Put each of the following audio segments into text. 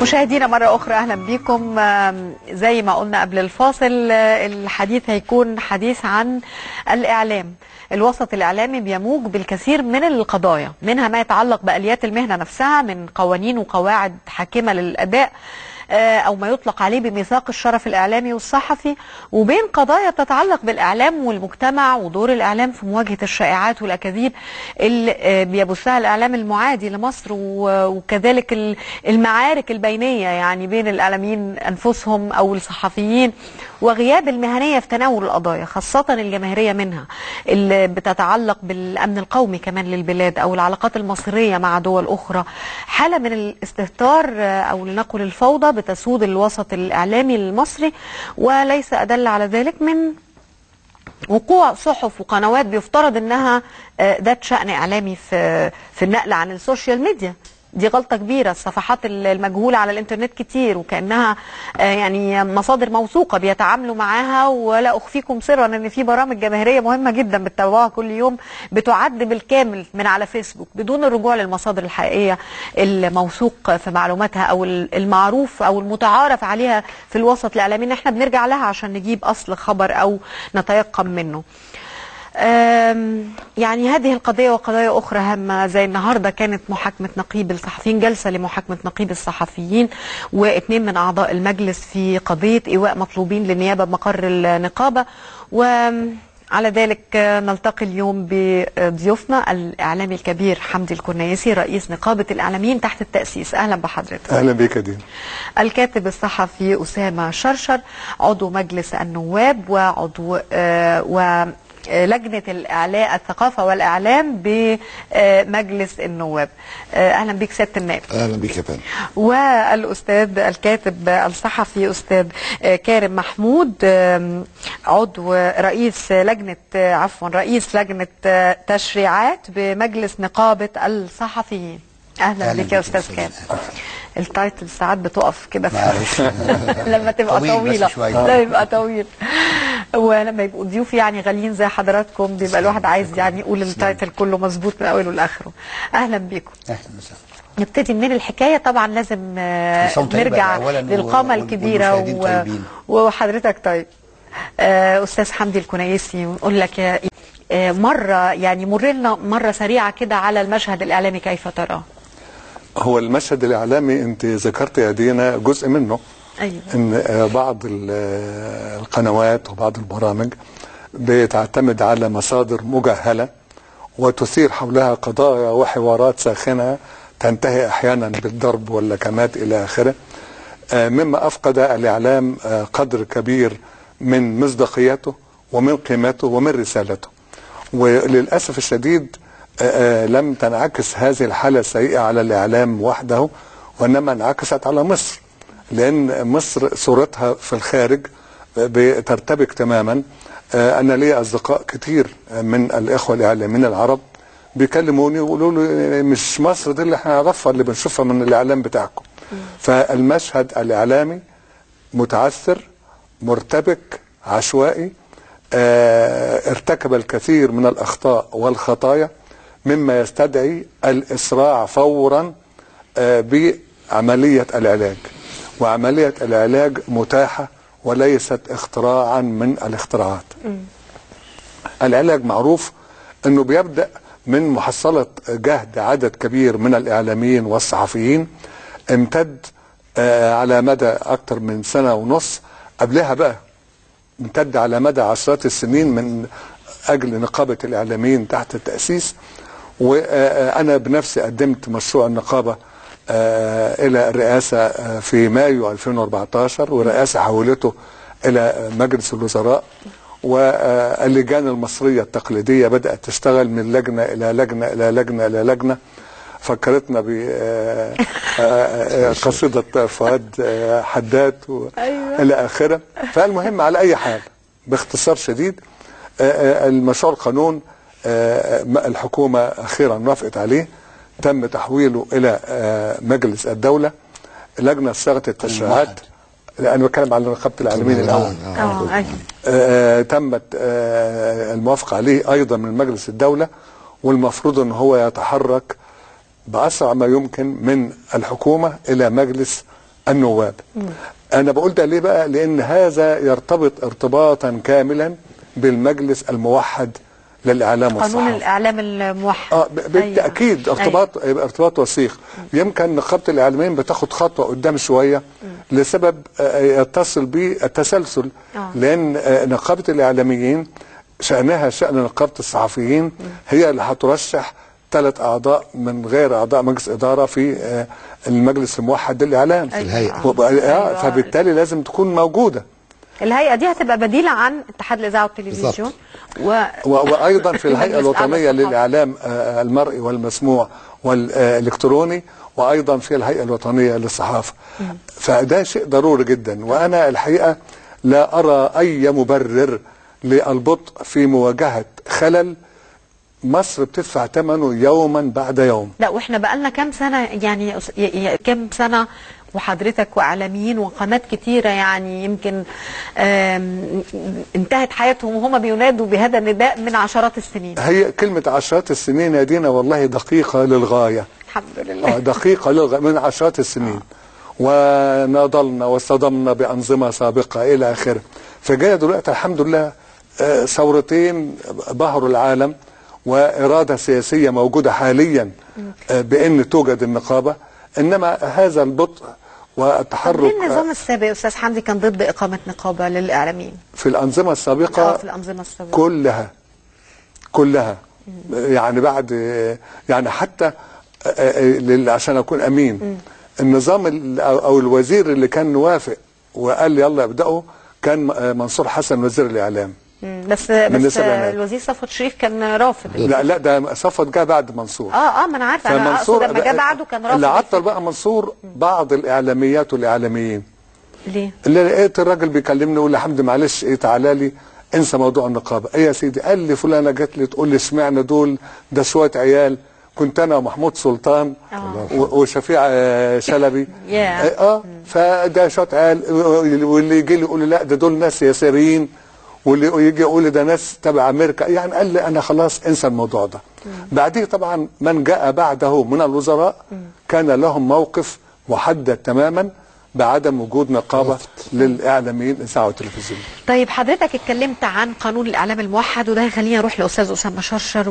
مشاهدينا مرة أخرى أهلا بكم آم، زي ما قلنا قبل الفاصل آه، الحديث هيكون حديث عن الإعلام الوسط الإعلامي بيموج بالكثير من القضايا منها ما يتعلق بآليات المهنة نفسها من قوانين وقواعد حاكمة للأداء آه، أو ما يطلق عليه بميثاق الشرف الإعلامي والصحفي وبين قضايا تتعلق بالإعلام والمجتمع ودور الإعلام في مواجهة الشائعات والأكاذيب اللي آه، بيبثها الإعلام المعادي لمصر و- وكذلك ال- المعارك البينية يعني بين الإعلاميين أنفسهم أو الصحفيين وغياب المهنية في تناول القضايا خاصة الجماهيرية منها اللي بتتعلق بالأمن القومي كمان للبلاد أو العلاقات المصرية مع دول أخرى حالة من الاستهتار آه، أو لنقل الفوضى بتسود الوسط الإعلامي المصري وليس أدل على ذلك من وقوع صحف وقنوات بيفترض انها آه، ذات شأن اعلامي في في النقل عن السوشيال ميديا دي غلطة كبيرة الصفحات المجهولة على الانترنت كتير وكأنها آه، يعني مصادر موثوقة بيتعاملوا معاها ولا أخفيكم سرا ان في برامج جماهيرية مهمة جدا بتتابعوها كل يوم بتعد بالكامل من على فيسبوك بدون الرجوع للمصادر الحقيقية الموثوق في معلوماتها او المعروف او المتعارف عليها في الوسط الاعلامي ان احنا بنرجع لها عشان نجيب اصل خبر او نتيقن منه. أم، يعني هذه القضية وقضايا أخرى هامة زي النهاردة كانت محاكمة نقيب الصحفيين جلسة لمحاكمة نقيب الصحفيين واثنين من أعضاء المجلس في قضية إيواء مطلوبين للنيابة بمقر النقابة وعلى ذلك نلتقي اليوم بضيوفنا الإعلامي الكبير حمدي الكنيسي رئيس نقابة الإعلاميين تحت التأسيس أهلا بحضرتك اهلا بك يا دين الكاتب الصحفي أسامة شرشر عضو مجلس النواب وعضو آه ولجنة الإعلاء الثقافة والإعلام بمجلس النواب آه أهلا بك سيادة النائب اهلا بك يا فندم والأستاذ الكاتب الصحفي أستاذ آه، كارم محمود آم، عضو رئيس لجنة آه، عفوا رئيس لجنة آه، تشريعات بمجلس نقابة الصحفيين أهلا, أهلا بك يا بك أستاذ أستاذ كارم أهلا. التايتل ساعات بتقف كده في- معلش لما تبقى طويل بس طويلة شوية. لا يبقى طويل ولما يبقوا ضيوف يعني غاليين زي حضراتكم بيبقى الواحد عايز يعني يقول التايتل كله مظبوط من اوله لاخره اهلا بيكم اهلا وسهلا نبتدي من الحكايه طبعا لازم آه، كل سنة وأنت طيبة نرجع أولاً للقامه وال- الكبيره والمشاهدين طيبين. وحضرتك طيب آه، استاذ حمدي الكنيسي ونقول لك يا آه، مره يعني مر لنا مره سريعه كده على المشهد الاعلامي كيف تراه هو المشهد الاعلامي انت ذكرت يا دينا جزء منه ايوه ان آه، بعض ال- آه، القنوات وبعض البرامج بتعتمد على مصادر مجهله وتثير حولها قضايا وحوارات ساخنه تنتهي احيانا بالضرب واللكمات الى اخره آه، مما افقد الاعلام آه، قدر كبير من مصداقيته ومن قيمته ومن رسالته وللاسف الشديد آه، آه، لم تنعكس هذه الحاله السيئه على الاعلام وحده وانما انعكست على مصر لان مصر صورتها في الخارج بترتبك تماما آه، انا لي اصدقاء كتير من الاخوه الاعلاميين العرب بيكلموني ويقولوا لي مش مصر دي اللي احنا نعرفها اللي بنشوفها من الاعلام بتاعكم فالمشهد الاعلامي متعثر مرتبك عشوائي آه، ارتكب الكثير من الاخطاء والخطايا مما يستدعي الاسراع فورا آه، بعمليه العلاج وعمليه العلاج متاحه وليست اختراعا من الاختراعات العلاج معروف انه بيبدا من محصله جهد عدد كبير من الاعلاميين والصحفيين امتد آه، على مدى اكثر من سنه ونص قبلها بقى امتد على مدى عشرات السنين من اجل نقابه الاعلاميين تحت التاسيس وانا بنفسي قدمت مشروع النقابه آه، الى الرئاسه آه، في مايو 2014 والرئاسه حولته الى مجلس الوزراء واللجان المصريه التقليديه بدات تشتغل من لجنه الى لجنه الى لجنه الى لجنه فكرتنا بقصيدة فؤاد آه، حداد و- أيوة. إلى آخره فالمهم على أي حال باختصار شديد آه، آه، المشروع القانون آه، آه، الحكومة أخيرا وافقت عليه تم تحويله إلى آه، مجلس الدولة لجنة صياغة التشريعات لأنا بتكلم على نقابة العالمين الأول اه ايوه آه، تمت آه، الموافقة عليه أيضا من مجلس الدولة والمفروض أن هو يتحرك بأسرع ما يمكن من الحكومة إلى مجلس النواب انا بقول ده ليه بقى لان هذا يرتبط ارتباطا كاملا بالمجلس الموحد للاعلام قانون والصحافه الاعلام الموحد اه ب- بالتاكيد أيوة. ارتباط يبقى ارتباط وثيق يمكن نقابه الاعلاميين بتاخد خطوه قدام شويه لسبب آه، يتصل بالتسلسل آه. لان آه، نقابه الاعلاميين شانها شان نقابه الصحفيين هي اللي هترشح ثلاث اعضاء من غير اعضاء مجلس اداره في آه، المجلس الموحد للاعلام في الهيئة. وب- آه، أيوة. فبالتالي لازم تكون موجوده الهيئه دي هتبقى بديله عن اتحاد الاذاعه والتلفزيون و... و- وايضا في الهيئه مجلس الوطنيه أعلى الصحافة. للاعلام آه، المرئي والمسموع والالكتروني وايضا في الهيئه الوطنيه للصحافه فده شيء ضروري جدا وانا الحقيقه لا ارى اي مبرر للبطء في مواجهه خلل مصر بتدفع ثمنه يوما بعد يوم لا واحنا بقالنا كام سنه يعني أس- ي- ي- كام سنه وحضرتك واعلاميين وقناه كتيره يعني يمكن آم، انتهت حياتهم وهم بينادوا بهذا النداء من عشرات السنين هي كلمه عشرات السنين يا دينا والله دقيقه للغايه الحمد آه، لله دقيقة للغ... من عشرات السنين وناضلنا واصطدمنا بأنظمة سابقة إلى آخره فجاء دلوقتي الحمد لله آه، ثورتين بهروا العالم وإرادة سياسية موجودة حاليا آه، بأن توجد النقابة إنما هذا البطء طب والتحرك ليه النظام السابق يا استاذ حمدي كان ضد اقامه نقابه للاعلاميين؟ في الأنظمة اه السابقة في الانظمه السابقه كلها كلها يعني بعد يعني حتى لل- عشان اكون امين النظام ال- او أو الوزير اللي كان موافق وقال لي يلا ابداوا كان منصور حسن وزير الاعلام مم، بس بس بالنسبة لنا. الوزير صفوت شريف كان رافض لا لا ده صفوت جه بعد منصور اه اه ما انا عارفه انا اقصد لما جه بعده كان رافض اللي عطل الفكرة. بقى منصور بعض الاعلاميات والاعلاميين ليه؟ اللي لقيت الراجل بيكلمني يقول لي حمدي معلش ايه تعالى لي انسى موضوع النقابه ايه يا سيدي قال لي فلانه جت لي تقول لي اشمعنى دول ده شويه عيال كنت انا ومحمود سلطان آه. و- وشفيع آه، شلبي ياه. اه فده شويه عيال واللي يجي لي يقول لي لا ده دول ناس يساريين واللي يجي يقول لي ده ناس تبع امريكا يعني قال لي انا خلاص انسى الموضوع ده بعديه طبعا من جاء بعده من الوزراء كان لهم موقف محدد تماما بعدم وجود نقابه للاعلاميين الاذاعه والتلفزيون طيب حضرتك اتكلمت عن قانون الاعلام الموحد وده هيخليني اروح لاستاذ اسامه شرشر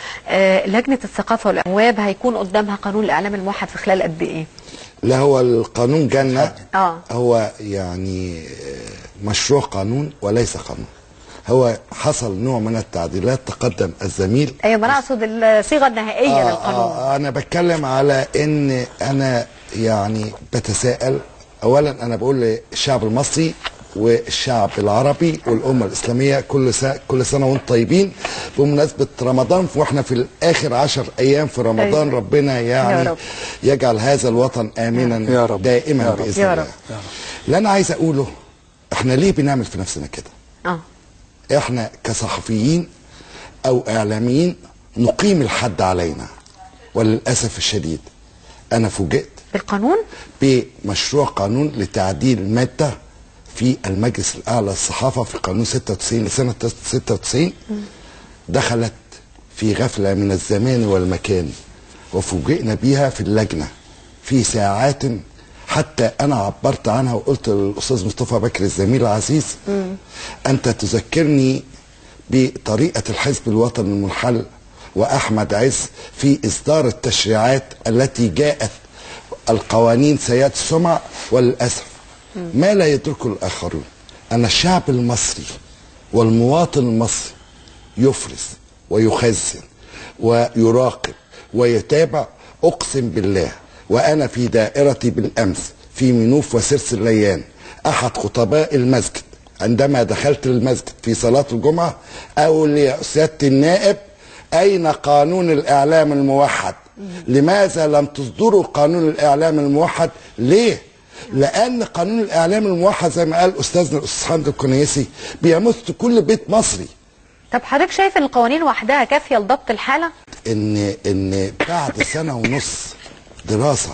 ولجنه الثقافه والامواب هيكون قدامها قانون الاعلام الموحد في خلال قد ايه؟ لا هو القانون جنة آه. هو يعني آه، مشروع قانون وليس قانون هو حصل نوع من التعديلات تقدم الزميل ايوه ما انا اقصد الصيغه النهائيه آه للقانون آه انا بتكلم على ان انا يعني بتساءل اولا انا بقول للشعب المصري والشعب العربي والامه الاسلاميه كل سنه كل سنه وانتم طيبين بمناسبه رمضان واحنا في الاخر عشر ايام في رمضان أيوة. ربنا يعني يا رب. يجعل هذا الوطن امنا يا رب. دائما يا رب. باذن يا الله رب. اللي انا عايز اقوله احنا ليه بنعمل في نفسنا كده اه احنا كصحفيين او اعلاميين نقيم الحد علينا وللاسف الشديد انا فوجئت بالقانون بمشروع قانون لتعديل ماده في المجلس الاعلى للصحافه في قانون 96 لسنه 96 دخلت في غفله من الزمان والمكان وفوجئنا بيها في اللجنه في ساعات حتى انا عبرت عنها وقلت للاستاذ مصطفى بكر الزميل العزيز انت تذكرني بطريقه الحزب الوطني المنحل واحمد عز في اصدار التشريعات التي جاءت القوانين سيئة السمع وللأسف ما لا يدركه الآخرون أن الشعب المصري والمواطن المصري يفرز ويخزن ويراقب ويتابع أقسم بالله وأنا في دائرتي بالأمس في منوف وسرس الليان أحد خطباء المسجد عندما دخلت المسجد في صلاة الجمعة أقول يا سيادة النائب أين قانون الإعلام الموحد لماذا لم تصدروا قانون الإعلام الموحد ليه لأن قانون الإعلام الموحد زي ما قال أستاذنا الأستاذ حمد الكنيسي بيمس كل بيت مصري طب حضرتك شايف ان القوانين وحدها كافيه لضبط الحاله؟ ان ان بعد سنه ونص دراسه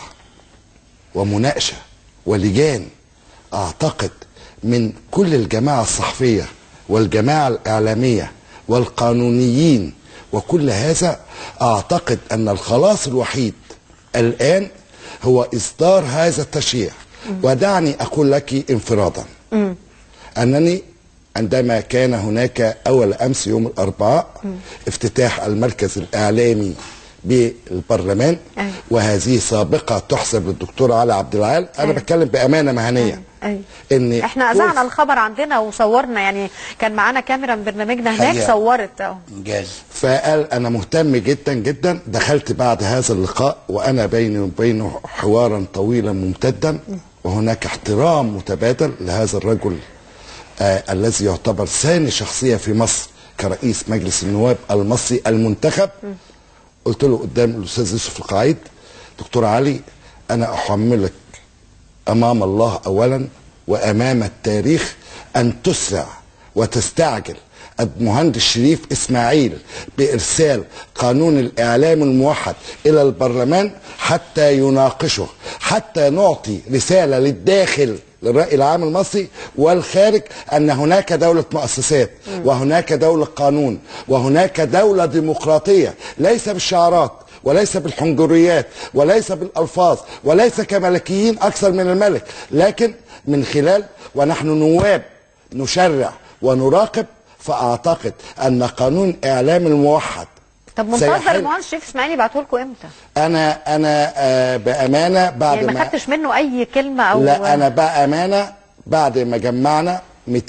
ومناقشه ولجان اعتقد من كل الجماعه الصحفيه والجماعه الاعلاميه والقانونيين وكل هذا اعتقد ان الخلاص الوحيد الان هو اصدار هذا التشريع ودعني اقول لك انفرادا انني عندما كان هناك اول امس يوم الاربعاء افتتاح المركز الاعلامي بالبرلمان أيوة. وهذه سابقه تحسب للدكتور علي عبد العال انا أيوة. بتكلم بامانه مهنيه أيوة. ان احنا كل- اذعنا الخبر عندنا وصورنا يعني كان معانا كاميرا من برنامجنا هناك حقيقة. صورت اهو انجاز فقال انا مهتم جدا جدا دخلت بعد هذا اللقاء وانا بيني وبينه حوارا طويلا ممتدا وهناك احترام متبادل لهذا الرجل آه الذي يعتبر ثاني شخصيه في مصر كرئيس مجلس النواب المصري المنتخب قلت له قدام الاستاذ يوسف القعيد دكتور علي انا احملك امام الله اولا وامام التاريخ ان تسرع وتستعجل المهندس شريف اسماعيل بارسال قانون الاعلام الموحد الى البرلمان حتى يناقشه حتى نعطي رساله للداخل للراي العام المصري والخارج ان هناك دوله مؤسسات وهناك دوله قانون وهناك دوله ديمقراطيه ليس بالشعارات وليس بالحنجريات وليس بالالفاظ وليس كملكيين اكثر من الملك لكن من خلال ونحن نواب نشرع ونراقب فاعتقد ان قانون اعلام الموحد طب منتظر سيحل- المهندس شريف اسماعيل يبعته لكم امتى؟ انا انا آه بامانه بعد يعني ما خدتش منه اي كلمه او لا انا بامانه بعد ما جمعنا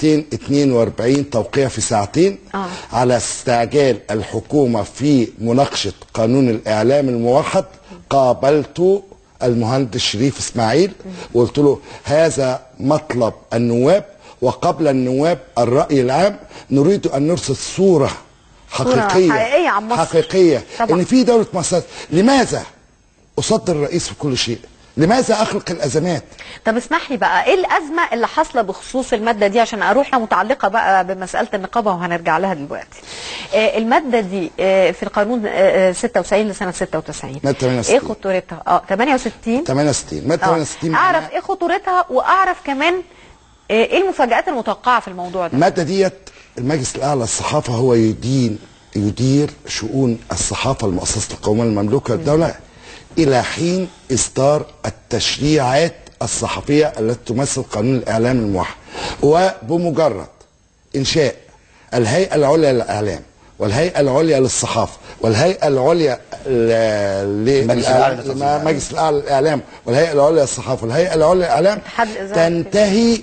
242 توقيع في ساعتين آه. على استعجال الحكومه في مناقشه قانون الاعلام الموحد قابلت المهندس شريف اسماعيل وقلت له هذا مطلب النواب وقبل النواب الراي العام نريد ان نرسل صوره حقيقيه حقيقية عن مصر. حقيقيه طبعا. ان في دوله مؤسسات لماذا اصدر الرئيس في كل شيء لماذا اخلق الازمات طب اسمح لي بقى ايه الازمه اللي حاصله بخصوص الماده دي عشان اروح متعلقه بقى بمساله النقابه وهنرجع لها دلوقتي آه الماده دي آه في القانون آه آه، 96 لسنه 96 مادة 68. ايه خطورتها اه 68 68 ماده آه. 68 اعرف معناها- ايه خطورتها واعرف كمان آه، ايه المفاجات المتوقعه في الموضوع ده الماده ديت المجلس الاعلى للصحافه هو يدين يدير شؤون الصحافه المؤسسه القوميه المملوكه للدوله الى حين اصدار التشريعات الصحفيه التي تمثل قانون الاعلام الموحد وبمجرد انشاء الهيئه العليا للاعلام والهيئه العليا للصحافه والهيئه العليا ل- ل- المجلس الأعلى للتصنيع الإعلامي. المجلس الاعلى للاعلام والهيئه العليا للصحافه والهيئه العليا للاعلام اتحاد الإذاعة. تنتهي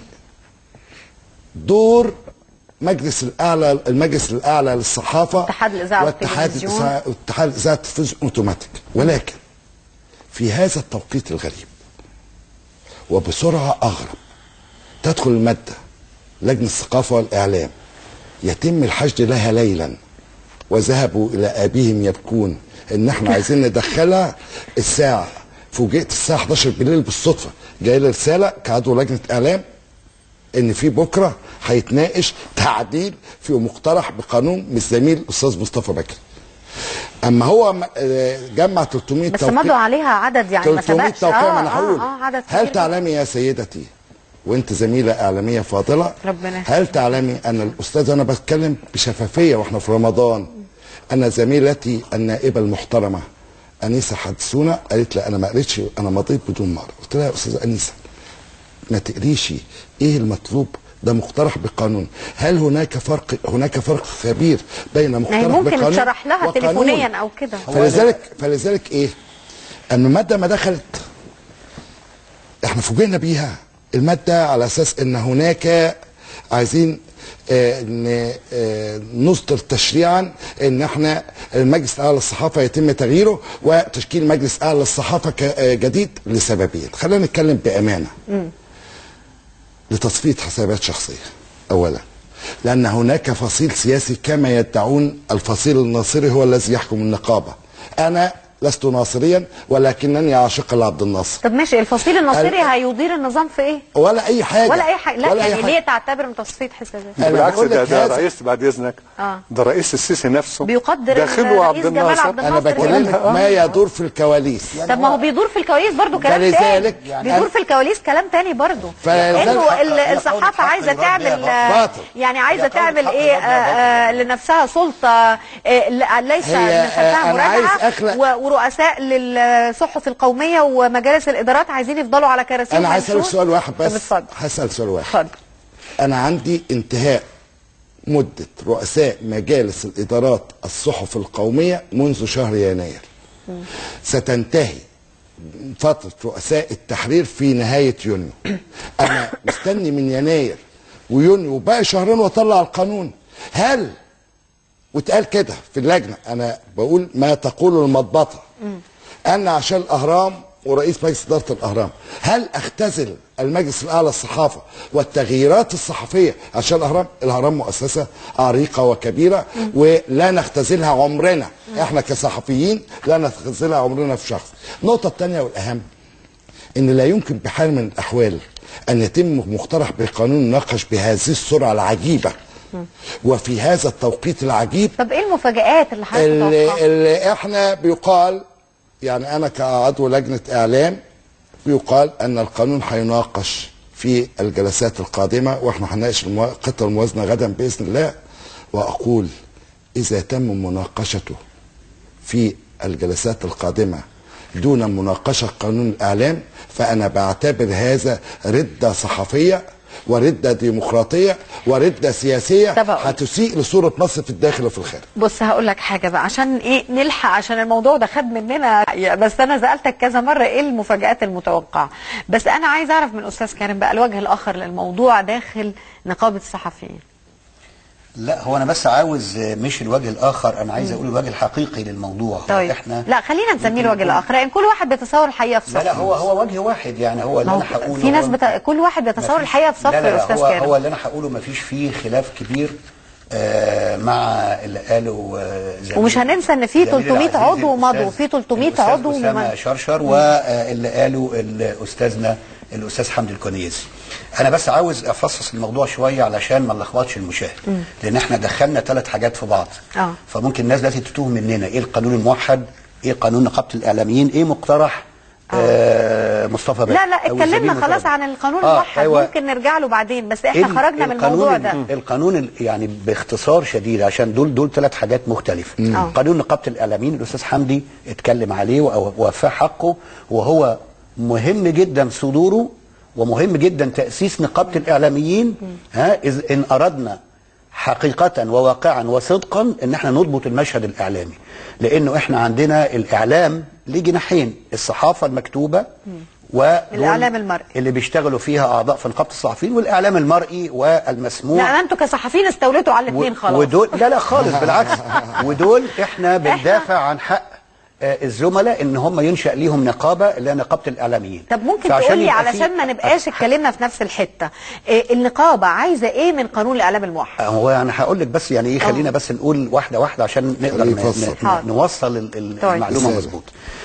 دور مجلس الاعلى المجلس الاعلى للصحافه اتحاد الإذاعة واتحاد والتلفزيون. الإذاعة- واتحاد الاذاعه والتلفزيون اوتوماتيك ولكن في هذا التوقيت الغريب وبسرعه اغرب تدخل الماده لجنه الثقافه والاعلام يتم الحشد لها ليلا وذهبوا الى ابيهم يبكون ان احنا عايزين ندخلها الساعه فوجئت الساعه 11 بالليل بالصدفه جاي لي رساله كعضو لجنه اعلام ان في بكره هيتناقش تعديل في مقترح بقانون من الزميل الاستاذ مصطفى بكري اما هو م- آه، جمع 300 بس توقيع مضوا عليها عدد يعني ما 300 سبقش توقيع ما انا آه، هقول آه، عدد هل كبير. تعلمي يا سيدتي وانت زميله اعلاميه فاضله ربنا هل تعلمي ان الاستاذ انا بتكلم بشفافيه واحنا في رمضان ان زميلتي النائبه المحترمه انيسه حدثونا قالت لي انا ما قريتش انا مضيت بدون ما اقرا قلت لها يا استاذه انيسه ما تقريش ايه المطلوب ده مقترح بقانون هل هناك فرق هناك فرق كبير بين مقترح يعني ممكن بقانون تشرح لها وقانون. تليفونيا او كده فلذلك فلذلك ايه ان الماده ما دخلت احنا فوجئنا بيها الماده على اساس ان هناك عايزين آه، ن- آه، نصدر تشريعا ان احنا المجلس الاعلى للصحافه يتم تغييره وتشكيل مجلس اعلى للصحافه ك- آه، جديد لسببين خلينا نتكلم بامانه لتصفيه حسابات شخصيه اولا لان هناك فصيل سياسي كما يدعون الفصيل الناصري هو الذي يحكم النقابه انا لست ناصريا ولكنني عاشق لعبد الناصر طب ماشي الفصيل الناصري ال- هيدير النظام في ايه؟ ولا اي حاجه ولا اي حاجه لا ولا أي يعني حاجة. ليه تعتبر من تصفيه حسابات؟ أنا بالعكس بقول ده, لك ده هذا- رئيس بعد اذنك آه. ده رئيس السيسي نفسه بيقدر داخله الرئيس عبد جمال الناصر عبد انا الناصر بكلمك يقولها. ما يدور في الكواليس طب ما هو بيدور في الكواليس برضو كلام فلذلك تاني يعني بيدور أنا- في الكواليس كلام تاني برضو فلذلك- انه ال- أنا الصحافه قولة عايزه حق تعمل الرد يا آه، باطل. يعني عايزه هي قولة تعمل حق ايه الرد يا آه، آه، لنفسها سلطه آه، ل- ليس هي- من خلفها آه، أنا عايز مراجعه أخلق- و- ورؤساء للصحف القوميه ومجالس الادارات عايزين يفضلوا على كراسيهم انا عايز اسالك هيمشوا؟ سؤال واحد طب بس اتفضل هسال سؤال واحد اتفضل انا عندي انتهاء مده رؤساء مجالس الادارات الصحف القوميه منذ شهر يناير ستنتهي فتره رؤساء التحرير في نهايه يونيو انا مستني من يناير ويونيو وباقي شهرين واطلع القانون هل واتقال كده في اللجنه انا بقول ما تقوله المضبطه انا عشان الاهرام ورئيس مجلس اداره الاهرام هل اختزل المجلس الاعلى للصحافه والتغييرات الصحفيه عشان الاهرام الاهرام مؤسسه عريقه وكبيره ولا نختزلها عمرنا احنا كصحفيين لا نختزلها عمرنا في شخص النقطه الثانيه والاهم ان لا يمكن بحال من الاحوال ان يتم مقترح بقانون يناقش بهذه السرعه العجيبه وفي هذا التوقيت العجيب طب ايه المفاجآت اللي حضرتك اللي, متوقعها؟ اللي احنا بيقال يعني انا كعضو لجنه اعلام بيقال ان القانون هيناقش في الجلسات القادمه واحنا هنناقش الموا- قطع الموازنه غدا باذن الله واقول اذا تم مناقشته في الجلسات القادمه دون مناقشه قانون الاعلام فانا بعتبر هذا رده صحفيه ورده ديمقراطيه ورده سياسيه طب أقول. هتسيء لصوره مصر في الداخل وفي الخارج بص هقول لك حاجه بقى عشان ايه نلحق عشان الموضوع ده خد مننا بس انا سالتك كذا مره ايه المفاجات المتوقعه بس انا عايز اعرف من استاذ كريم بقى الوجه الاخر للموضوع داخل نقابه الصحفيين لا هو انا بس عاوز آه، مش الوجه الاخر انا عايز اقول الوجه الحقيقي للموضوع هو طيب احنا لا خلينا نسميه الوجه الاخر لان كل واحد بيتصور الحقيقه في لا لا صفه هو هو وجه واحد يعني هو اللي ما هو انا هقوله في ناس هو- بت... كل واحد بيتصور مفيش- الحقيقه في صف لا لا يا لا استاذ هو, كريم هو اللي انا هقوله ما فيش فيه خلاف كبير آه مع اللي قاله آه زميل- ومش هننسى إن في زميلي 300 العزيز عضو الأستاذ- مضوا، في 300 الأستاذ عضو أسامة ممن- شرشر واللي قاله الاستاذنا الاستاذ حمدي الكونيزي انا بس عاوز افصص الموضوع شويه علشان ما نلخبطش المشاهد لان احنا دخلنا ثلاث حاجات في بعض آه. فممكن الناس دلوقتي تتوه مننا ايه القانون الموحد ايه قانون نقابه الاعلاميين ايه مقترح آه مصطفى باشا لا لا أو اتكلمنا الزميل خلاص مصطفى. عن القانون آه، الموحد أيوة. ممكن نرجع له بعدين بس احنا ال- خرجنا من القانون الموضوع ال- ده القانون ال- يعني باختصار شديد عشان دول دول ثلاث حاجات مختلفه آه. قانون نقابه الاعلاميين الاستاذ حمدي اتكلم عليه وأو- ووفاه حقه وهو مهم جدا صدوره ومهم جدا تاسيس نقابه الاعلاميين ها اذ ان اردنا حقيقة وواقعا وصدقا ان احنا نضبط المشهد الاعلامي لانه احنا عندنا الاعلام ليه جناحين الصحافة المكتوبة ودول الإعلام المرئي. اللي بيشتغلوا فيها اعضاء في نقابه الصحفيين والاعلام المرئي والمسموع لا انتوا كصحفيين استوليتوا على الاثنين و- خلاص ودول لا لا خالص بالعكس ودول احنا بندافع عن حق آه، الزملاء ان هم ينشا ليهم نقابه اللي هي نقابه الاعلاميين طب ممكن فعشان تقول لي يبقى في- علشان ما نبقاش اتكلمنا في نفس الحته إيه النقابه عايزه ايه من قانون الاعلام الموحد هو انا هقول لك بس يعني ايه خلينا بس نقول واحده واحده عشان نقدر خليه ن- يفصل. ن- حاضر. نوصل ال- ال- طيب. المعلومه رسالة. مظبوط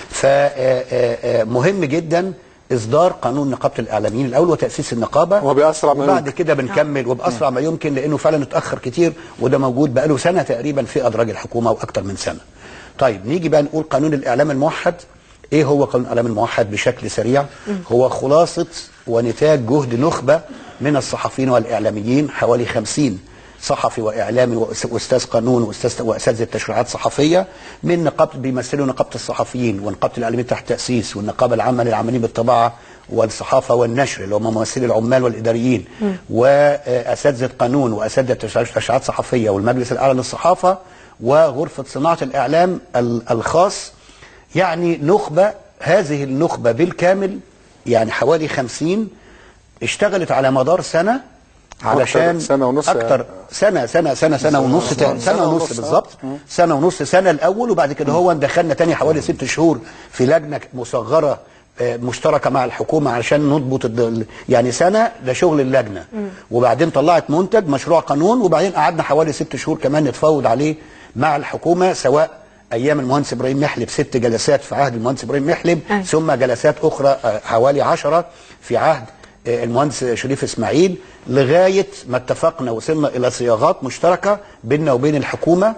فمهم جدا اصدار قانون نقابه الاعلاميين الاول وتاسيس النقابه وبأسرع ما وبعد يمكن. كده بنكمل وباسرع ما يمكن لانه فعلا اتاخر كتير وده موجود بقاله سنه تقريبا في ادراج الحكومه واكثر من سنه طيب نيجي بقى نقول قانون الاعلام الموحد ايه هو قانون الاعلام الموحد بشكل سريع هو خلاصه ونتاج جهد نخبه من الصحفيين والاعلاميين حوالي 50 صحفي واعلامي وأس- واستاذ قانون واستاذ واساتذه تشريعات صحفيه من نقابه بيمثلوا نقابه الصحفيين ونقابه الاعلاميين تحت تاسيس والنقابه العامه للعاملين بالطباعه والصحافه والنشر اللي هم ممثلي العمال والاداريين واساتذه قانون واساتذه تشريع- تشريعات صحفيه والمجلس الاعلى للصحافه وغرفه صناعه الاعلام ال- الخاص يعني نخبه هذه النخبه بالكامل يعني حوالي خمسين اشتغلت على مدار سنة علشان سنة ونص اكتر سنة سنة سنة سنة ونص سنة سنة, ونص. سنة سنة ونص ونص، بالظبط سنة ونص سنة الأول وبعد كده هو دخلنا تاني حوالي ست شهور في لجنة مصغرة آه، مشتركة مع الحكومة علشان نضبط الد- يعني سنة ده شغل اللجنة وبعدين طلعت منتج مشروع قانون وبعدين قعدنا حوالي ست شهور كمان نتفاوض عليه مع الحكومة سواء ايام المهندس ابراهيم محلب ست جلسات في عهد المهندس ابراهيم محلب أي. ثم جلسات اخرى آه، حوالي عشرة في عهد آه، المهندس شريف اسماعيل لغايه ما اتفقنا وصلنا الى صياغات مشتركه بيننا وبين الحكومه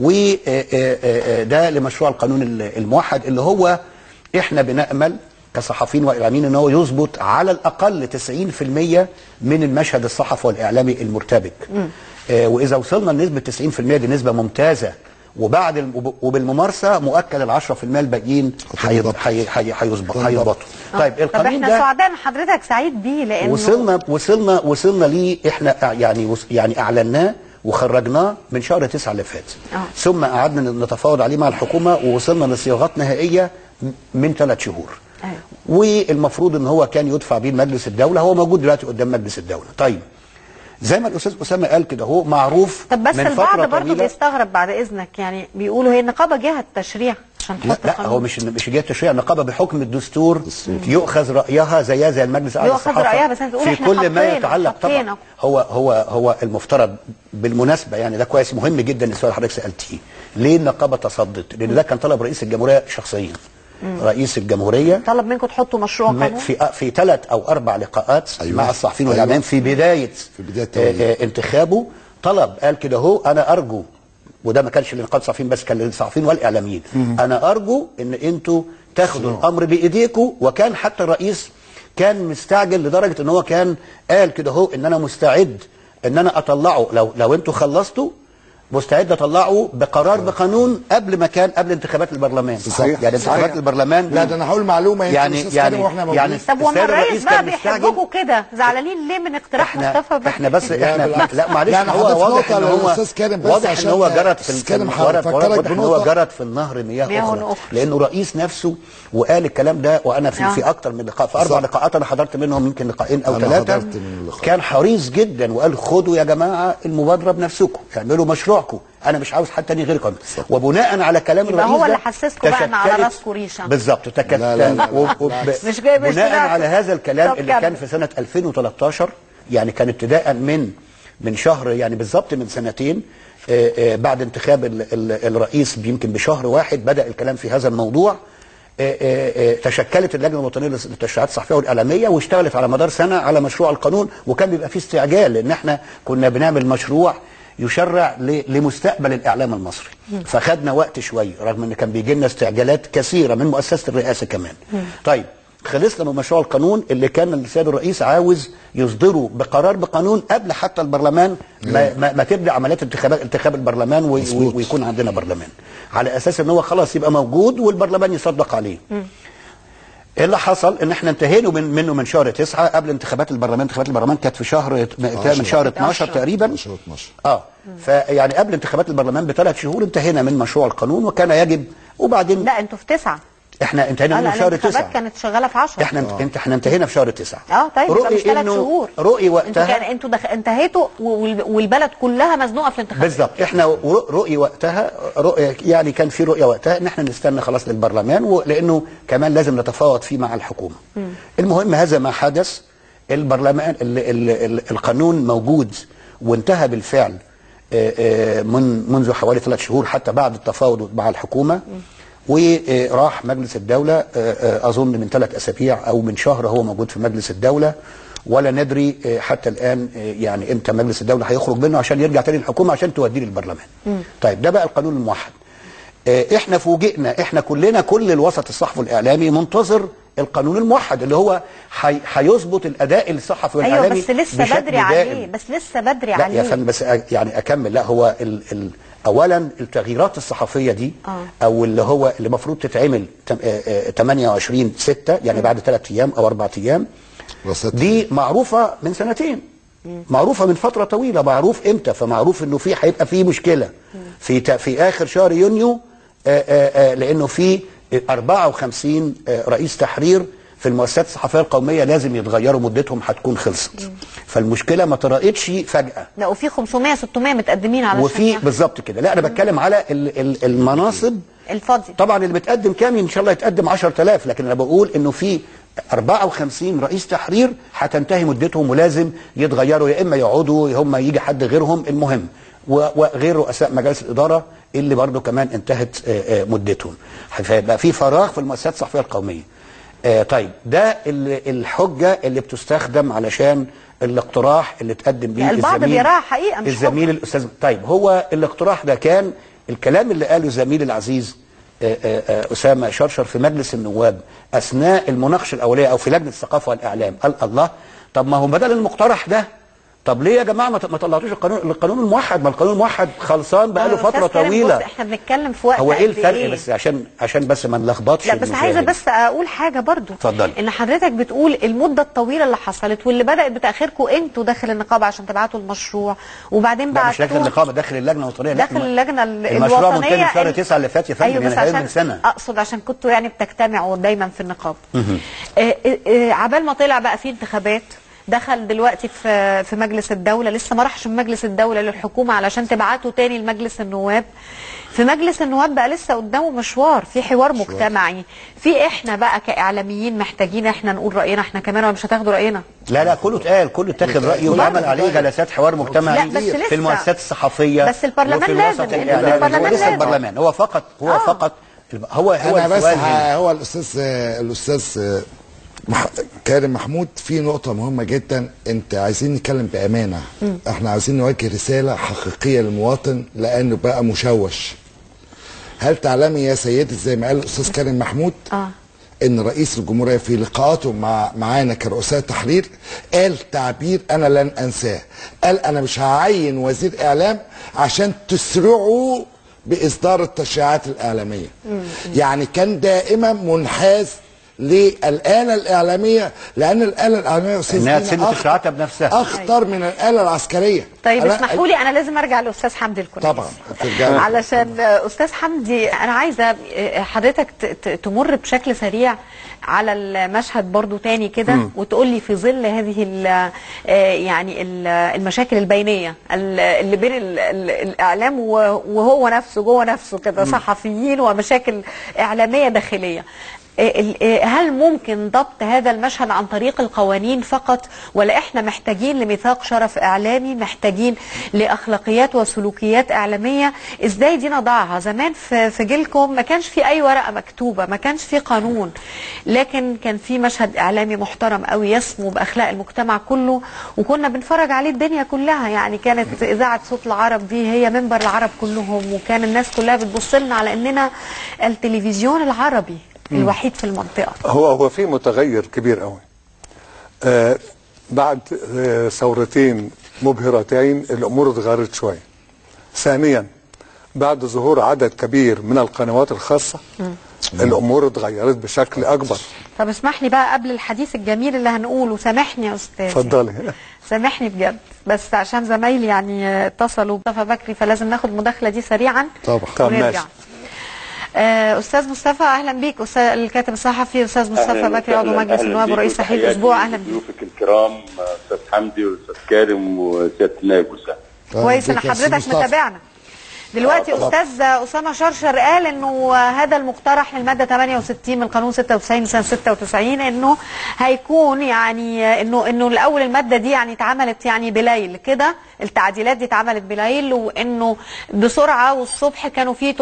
وده لمشروع القانون ال- الموحد اللي هو احنا بنامل كصحفيين واعلاميين ان هو يظبط على الاقل 90% من المشهد الصحفي والاعلامي المرتبك. آه، واذا وصلنا لنسبه 90% دي نسبه ممتازه وبعد الم- وب- وبالممارسه مؤكد ال 10% الباقيين هيض- هي- هي- هيظبط- هيظبطوا طيب طب القانون احنا ده سعداء ان حضرتك سعيد بيه لانه وصلنا وصلنا وصلنا ليه احنا أع- يعني وص- يعني اعلناه وخرجناه من شهر تسعة اللي فات آه. ثم قعدنا نتفاوض عليه مع الحكومه ووصلنا لصياغات نهائيه م- من ثلاث شهور أيوة. والمفروض ان هو كان يدفع بيه لمجلس الدوله هو موجود دلوقتي قدام مجلس الدوله طيب زي ما الاستاذ اسامه قال كده هو معروف طب بس من البعض فتره برضه طويله بيستغرب بعد اذنك يعني بيقولوا هي النقابه جهه تشريع عشان لا, تحط لا قانون هو مش مش جهه تشريع النقابه بحكم الدستور يؤخذ رايها زيها زي المجلس الاعلى يؤخذ للصحافة رأيها، بس أنت تقول في إحنا كل ما حطينا- يتعلق حطينا. طبعا هو هو هو المفترض بالمناسبه يعني ده كويس مهم جدا السؤال اللي حضرتك سالتيه ليه النقابه تصدت؟ لان ده كان طلب رئيس الجمهوريه شخصيا رئيس الجمهوريه طلب منكم تحطوا مشروع م- قانون في في ثلاث او اربع لقاءات أيوة. أيوة. مع الصحفيين أيوة. والاعلام في بدايه في بداية آه، توليه. آه، انتخابه طلب قال كده هو انا ارجو وده ما كانش لنقابه الصحفيين بس كان للصحفيين والاعلاميين انا ارجو ان انتوا تاخدوا الامر بايديكم وكان حتى الرئيس كان مستعجل لدرجه ان هو كان قال كده هو ان انا مستعد ان انا اطلعه لو لو انتوا خلصتوا مستعد اطلعه بقرار بقانون قبل ما كان قبل انتخابات البرلمان صحيح. يعني انتخابات صحيح. البرلمان لا ده انا هقول معلومه يمكن يعني الأستاذ يعني كريم واحنا موجودين. يعني طب وما السيد الرئيس بقى كان مستعجل. بيحبكم كده زعلانين ليه من اقتراح احنا مصطفى بقى احنا بس لا، احنا بالعكس. لا معلش لا، أنا هو حضرتك واضح نقطة ان هو للأستاذ كريم بس واضح ان عشان هو جرت في الأستاذ كريم واضح هفكرك واضح ان هو بنقطة. جرت في النهر مياه, مياه اخرى أخرى. لانه رئيس نفسه وقال الكلام ده وانا في آه. في اكتر من لقاء في اربع صح. لقاءات انا حضرت منهم يمكن لقاءين او أنا ثلاثه حضرت من اللقاء. كان حريص جدا وقال خدوا يا جماعه المبادره بنفسكم اعملوا مشروعكم انا مش عاوز حد تاني غيركم وبناء على كلام يبقى الرئيس هو ده اللي حسسكم بقى إن على تشكلت- راسكم ريشة. بالظبط تكت لا، لا، لا، و- و- بالعكس. مش جاي- مش بناء طلعت. على هذا الكلام طب اللي كمل. كان في سنه 2013 يعني كان ابتداء من من شهر يعني بالظبط من سنتين آه، آه، بعد انتخاب ال- ال- الرئيس يمكن بشهر واحد بدا الكلام في هذا الموضوع آه، آه، آه، تشكلت اللجنه الوطنيه للتشريعات الصحفيه والاعلاميه واشتغلت على مدار سنه على مشروع القانون وكان بيبقى فيه استعجال لان احنا كنا بنعمل مشروع يشرع ل- لمستقبل الاعلام المصري فخدنا وقت شويه رغم ان كان بيجي لنا استعجالات كثيره من مؤسسه الرئاسه كمان طيب خلصنا من مشروع القانون اللي كان السيد الرئيس عاوز يصدره بقرار بقانون قبل حتى البرلمان ما, ما, ما تبدا عمليات انتخابات انتخاب البرلمان وي- مظبوط. ويكون عندنا برلمان على اساس ان هو خلاص يبقى موجود والبرلمان يصدق عليه ايه اللي حصل ان احنا انتهينا من منه من شهر تسعة قبل انتخابات البرلمان انتخابات البرلمان كانت في شهر من شهر 12 تقريبا 12 12 اه فيعني قبل انتخابات البرلمان بثلاث شهور انتهينا من مشروع القانون وكان يجب وبعدين لا انتوا في تسعة احنا انتهينا اه منه لا في شهر الانتخابات تسعة كانت شغالة في 10 احنا انت احنا انتهينا في شهر تسعة اه طيب يبقى رؤي مش ثلاث إنه- شهور رؤي انتوا وقتها كان انتوا دخ... انتهيتوا وال- والبلد كلها مزنوقه في الانتخابات بالظبط احنا رؤ- رؤي وقتها رؤية يعني كان في رؤيه وقتها ان احنا نستنى خلاص للبرلمان ولانه كمان لازم نتفاوض فيه مع الحكومه. المهم هذا ما حدث البرلمان ال ال ال القانون موجود وانتهى بالفعل آه، آه، من منذ حوالي ثلاث شهور حتى بعد التفاوض مع الحكومه وراح مجلس الدوله آه، آه، اظن من ثلاث اسابيع او من شهر هو موجود في مجلس الدوله ولا ندري آه، حتى الان آه، يعني امتى مجلس الدوله هيخرج منه عشان يرجع تاني للحكومه عشان توديه للبرلمان. طيب ده بقى القانون الموحد. آه، احنا فوجئنا احنا كلنا كل الوسط الصحفي والاعلامي منتظر القانون الموحد اللي هو حي- هيظبط الاداء الصحفي ايوه والاعلامي بس لسه بشكل بدري عليه دائم. بس لسه بدري لا عليه يا فندم بس أ- يعني اكمل لا هو ال ال اولا التغييرات الصحفيه دي آه. او اللي هو اللي المفروض تتعمل تم- آه، آه، 28 6 يعني بعد ثلاث ايام او اربع ايام وسط. دي معروفه من سنتين معروفه من فتره طويله معروف امتى فمعروف انه في هيبقى في مشكله في ت- في اخر شهر يونيو آه، آه، آه، لانه في 54 آه، رئيس تحرير في المؤسسات الصحفيه القوميه لازم يتغيروا مدتهم هتكون خلصت فالمشكله ما طرقتش فجاه لا وفي 500 600 متقدمين على وفي بالظبط كده لا انا بتكلم على ال- ال- المناصب الفاضي طبعا اللي بتقدم كام ان شاء الله يتقدم 10000 لكن انا بقول انه في 54 رئيس تحرير هتنتهي مدتهم ولازم يتغيروا يا اما يقعدوا يا هم يجي حد غيرهم المهم و- وغير رؤساء مجالس الاداره اللي برضو كمان انتهت آه، آه، مدتهم فيبقى في فراغ في المؤسسات الصحفيه القوميه آه، طيب ده ال- الحجه اللي بتستخدم علشان الاقتراح اللي تقدم بيه البعض الزميل بيراها حقيقة مش الزميل الاستاذ طيب هو الاقتراح ده كان الكلام اللي قاله زميلي العزيز آه، آه، آه، اسامه شرشر في مجلس النواب اثناء المناقشه الاوليه او في لجنه الثقافه والاعلام قال الله طب ما هو بدل المقترح ده طب ليه يا جماعه ما ت- ما طلعتوش القانون القانون الموحد ما القانون الموحد خلصان بقاله أستاذ فتره كريم، طويله بص احنا بنتكلم في وقت هو ايه قد الفرق بس عشان عشان بس ما نلخبطش لا بس عايزه المشاهد. بس اقول حاجه برضو اتفضلي. ان حضرتك بتقول المده الطويله اللي حصلت واللي بدات بتاخيركم انتوا داخل النقابه عشان تبعتوا المشروع وبعدين لا مش لجنه بعتوه النقابه داخل اللجنه الوطنيه لا، داخل ما- اللجنه ال- المشروع الوطنيه منتهي من شهر ال- 9 اللي فات يا فندم ايوه بس يعني هيقل عشان من سنه اقصد عشان كنتوا يعني بتجتمعوا دايما في النقابه آه، آه، آه، عبال ما طلع بقى في انتخابات دخل دلوقتي في في مجلس الدوله لسه ما راحش من مجلس الدوله للحكومه علشان تبعته تاني لمجلس النواب في مجلس النواب بقى لسه قدامه مشوار في حوار مجتمعي في احنا بقى كاعلاميين محتاجين احنا نقول راينا احنا كمان ولا مش هتاخدوا راينا لا لا كله اتقال كله اتاخد رايه واتعمل عليه جلسات حوار مجتمعي لا، بس لسه. في المؤسسات الصحفيه بس البرلمان وفي لازم، الوسط يعني الاعلامي البرلمان هو لسه لازم. البرلمان هو فقط هو آه. فقط هو هو انا بس السؤال هنا. ه- هو الاستاذ الاستاذ مح... كارم محمود في نقطة مهمة جدا انت عايزين نتكلم بأمانة احنا عايزين نوجه رسالة حقيقية للمواطن لأنه بقى مشوش هل تعلمي يا سيدي زي ما قال الأستاذ كارم محمود اه ان رئيس الجمهوريه في لقاءاته مع معانا كرؤساء تحرير قال تعبير انا لن انساه قال انا مش هعين وزير اعلام عشان تسرعوا باصدار التشريعات الاعلاميه يعني كان دائما منحاز للآلة الإعلامية لأن الآلة الإعلامية يا أستاذ إنها دينا تسن أخطر- تشريعاتها بنفسها. أخطر من الآلة العسكرية طيب أنا- اسمحوا لي انا لازم ارجع لاستاذ حمدي الكنيسي طبعا هترجعي. علشان آه، استاذ حمدي انا عايزه آه، حضرتك ت- ت- تمر بشكل سريع على المشهد برضو تاني كده وتقول لي في ظل هذه ال- آه، يعني ال- المشاكل البينيه ال- اللي بين ال- ال- الاعلام و- وهو نفسه جوه نفسه كده صحفيين ومشاكل اعلاميه داخليه ال- ال- هل ممكن ضبط هذا المشهد عن طريق القوانين فقط ولا احنا محتاجين لميثاق شرف اعلامي محتاجين لاخلاقيات وسلوكيات اعلاميه ازاي دي نضعها زمان في في جيلكم ما كانش في اي ورقه مكتوبه ما كانش في قانون لكن كان في مشهد اعلامي محترم قوي يسمو باخلاق المجتمع كله وكنا بنفرج عليه الدنيا كلها يعني كانت اذاعه صوت العرب دي هي منبر العرب كلهم وكان الناس كلها بتبص لنا على اننا التلفزيون العربي الوحيد في المنطقه هو هو في متغير كبير قوي آه بعد آه ثورتين مبهرتين الامور اتغيرت شويه ثانيا بعد ظهور عدد كبير من القنوات الخاصه الامور اتغيرت بشكل اكبر طب اسمح لي بقى قبل الحديث الجميل اللي هنقوله سامحني يا استاذ اتفضلي سامحني بجد بس عشان زمايلي يعني آه، اتصلوا بمصطفى بكري فلازم ناخد المداخله دي سريعا طبعا طب ونرجع ماشي. آه، استاذ مصطفى اهلا بيك استاذ الكاتب الصحفي استاذ مصطفى أهلاً بكري عضو وسهلاً. مجلس أهلاً النواب بيك ورئيس تحرير وتحياتي الاسبوع اهلا بيك لضيوفك الكرام استاذ حمدي واستاذ كارم وسياده النائب وسام كويس ان بيك يا أستاذ حضرتك مصطفى. متابعنا دلوقتي آه، طبعاً. استاذ اسامه شرشر قال انه هذا المقترح للماده 68 من قانون 96 سنه 96 انه هيكون يعني انه انه الاول الماده دي يعني اتعملت يعني بليل كده التعديلات دي اتعملت بليل وانه بسرعه والصبح كانوا في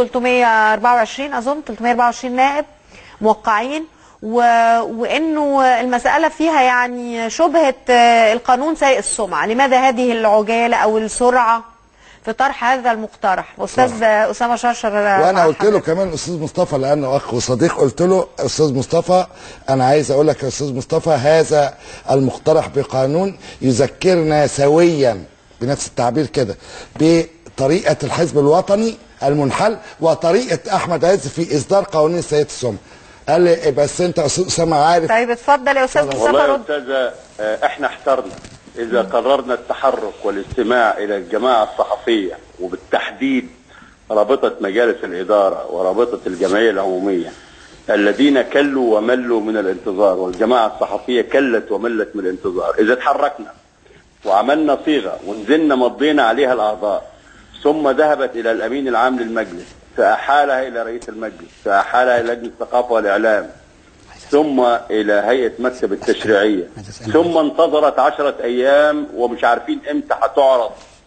324 اظن 324 نائب موقعين و... وانه المساله فيها يعني شبهه آه، القانون سيء السمعه لماذا هذه العجاله او السرعه في طرح هذا المقترح استاذ اسامه شرشر وانا قلت له كمان استاذ مصطفى لانه اخ وصديق قلت له استاذ مصطفى انا عايز اقول لك يا استاذ مصطفى هذا المقترح بقانون يذكرنا سويا بنفس التعبير كده بطريقه الحزب الوطني المنحل وطريقه احمد عز في اصدار قوانين سيد السمعه قال لي بس انت يا استاذ اسامه عارف طيب اتفضل يا استاذ مصطفى والله يا رد استاذه آه، احنا احترنا اذا قررنا التحرك والاستماع الى الجماعه الصحفيه وبالتحديد رابطه مجالس الاداره ورابطه الجمعيه العموميه الذين كلوا وملوا من الانتظار والجماعه الصحفيه كلت وملت من الانتظار اذا تحركنا وعملنا صيغه ونزلنا مضينا عليها الاعضاء ثم ذهبت الى الامين العام للمجلس فاحالها الى رئيس المجلس فاحالها الى لجنه الثقافه والاعلام ثم الى هيئه مكتب التشريعيه ثم انتظرت عشرة ايام ومش عارفين امتى هتعرض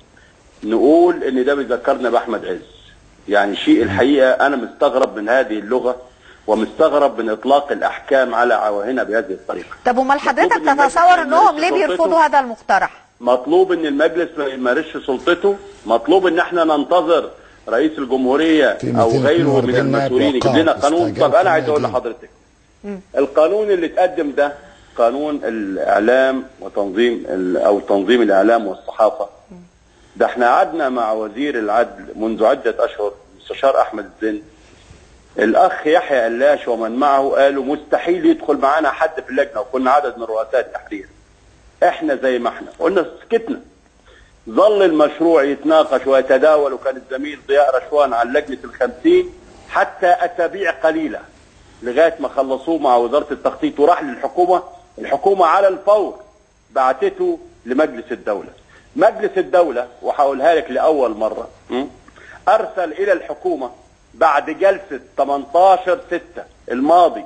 نقول ان ده بيذكرنا باحمد عز يعني شيء الحقيقه انا مستغرب من هذه اللغه ومستغرب من اطلاق الاحكام على عواهنها بهذه الطريقه طب امال حضرتك مطلوب إن تتصور المجلس انهم ليه يمارس بيرفضوا سلطته. هذا المقترح مطلوب ان المجلس ما يمارسش سلطته مطلوب ان احنا ننتظر رئيس الجمهوريه في او غيره 242 من المسؤولين نائب يجيب لنا وقعوا قانون استعجال طب انا في عايز اقول النادي. لحضرتك القانون اللي اتقدم ده قانون الاعلام وتنظيم ال- او تنظيم الاعلام والصحافه ده احنا قعدنا مع وزير العدل منذ عده اشهر مستشار احمد الزن الاخ يحيى قلاش ومن معه قالوا مستحيل يدخل معانا حد في اللجنه وكنا عدد من رؤساء التحرير احنا زي ما احنا قلنا سكتنا ظل المشروع يتناقش ويتداول وكان الزميل ضياء رشوان على لجنه الخمسين حتى اسابيع قليله لغايه ما خلصوه مع وزاره التخطيط وراح للحكومه الحكومه على الفور بعتته لمجلس الدوله مجلس الدوله وهقولها لك لاول مره م? ارسل الى الحكومه بعد جلسه 18 6 الماضي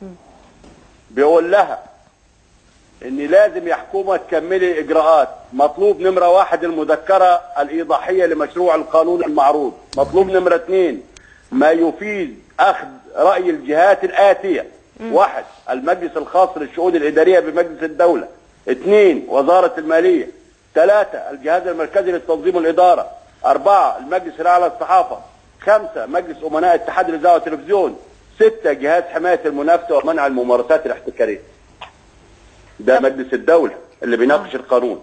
بيقول لها ان لازم يا حكومه تكملي اجراءات مطلوب نمره واحد المذكره الايضاحيه لمشروع القانون المعروض مطلوب نمره اثنين ما يفيد اخذ راي الجهات الاتيه واحد المجلس الخاص للشؤون الاداريه بمجلس الدوله اثنين وزاره الماليه ثلاثه الجهاز المركزي للتنظيم والاداره اربعه المجلس الاعلى للصحافه خمسه مجلس امناء اتحاد الاذاعه والتلفزيون سته جهاز حمايه المنافسه ومنع الممارسات الاحتكاريه ده مجلس الدولة اللي بيناقش القانون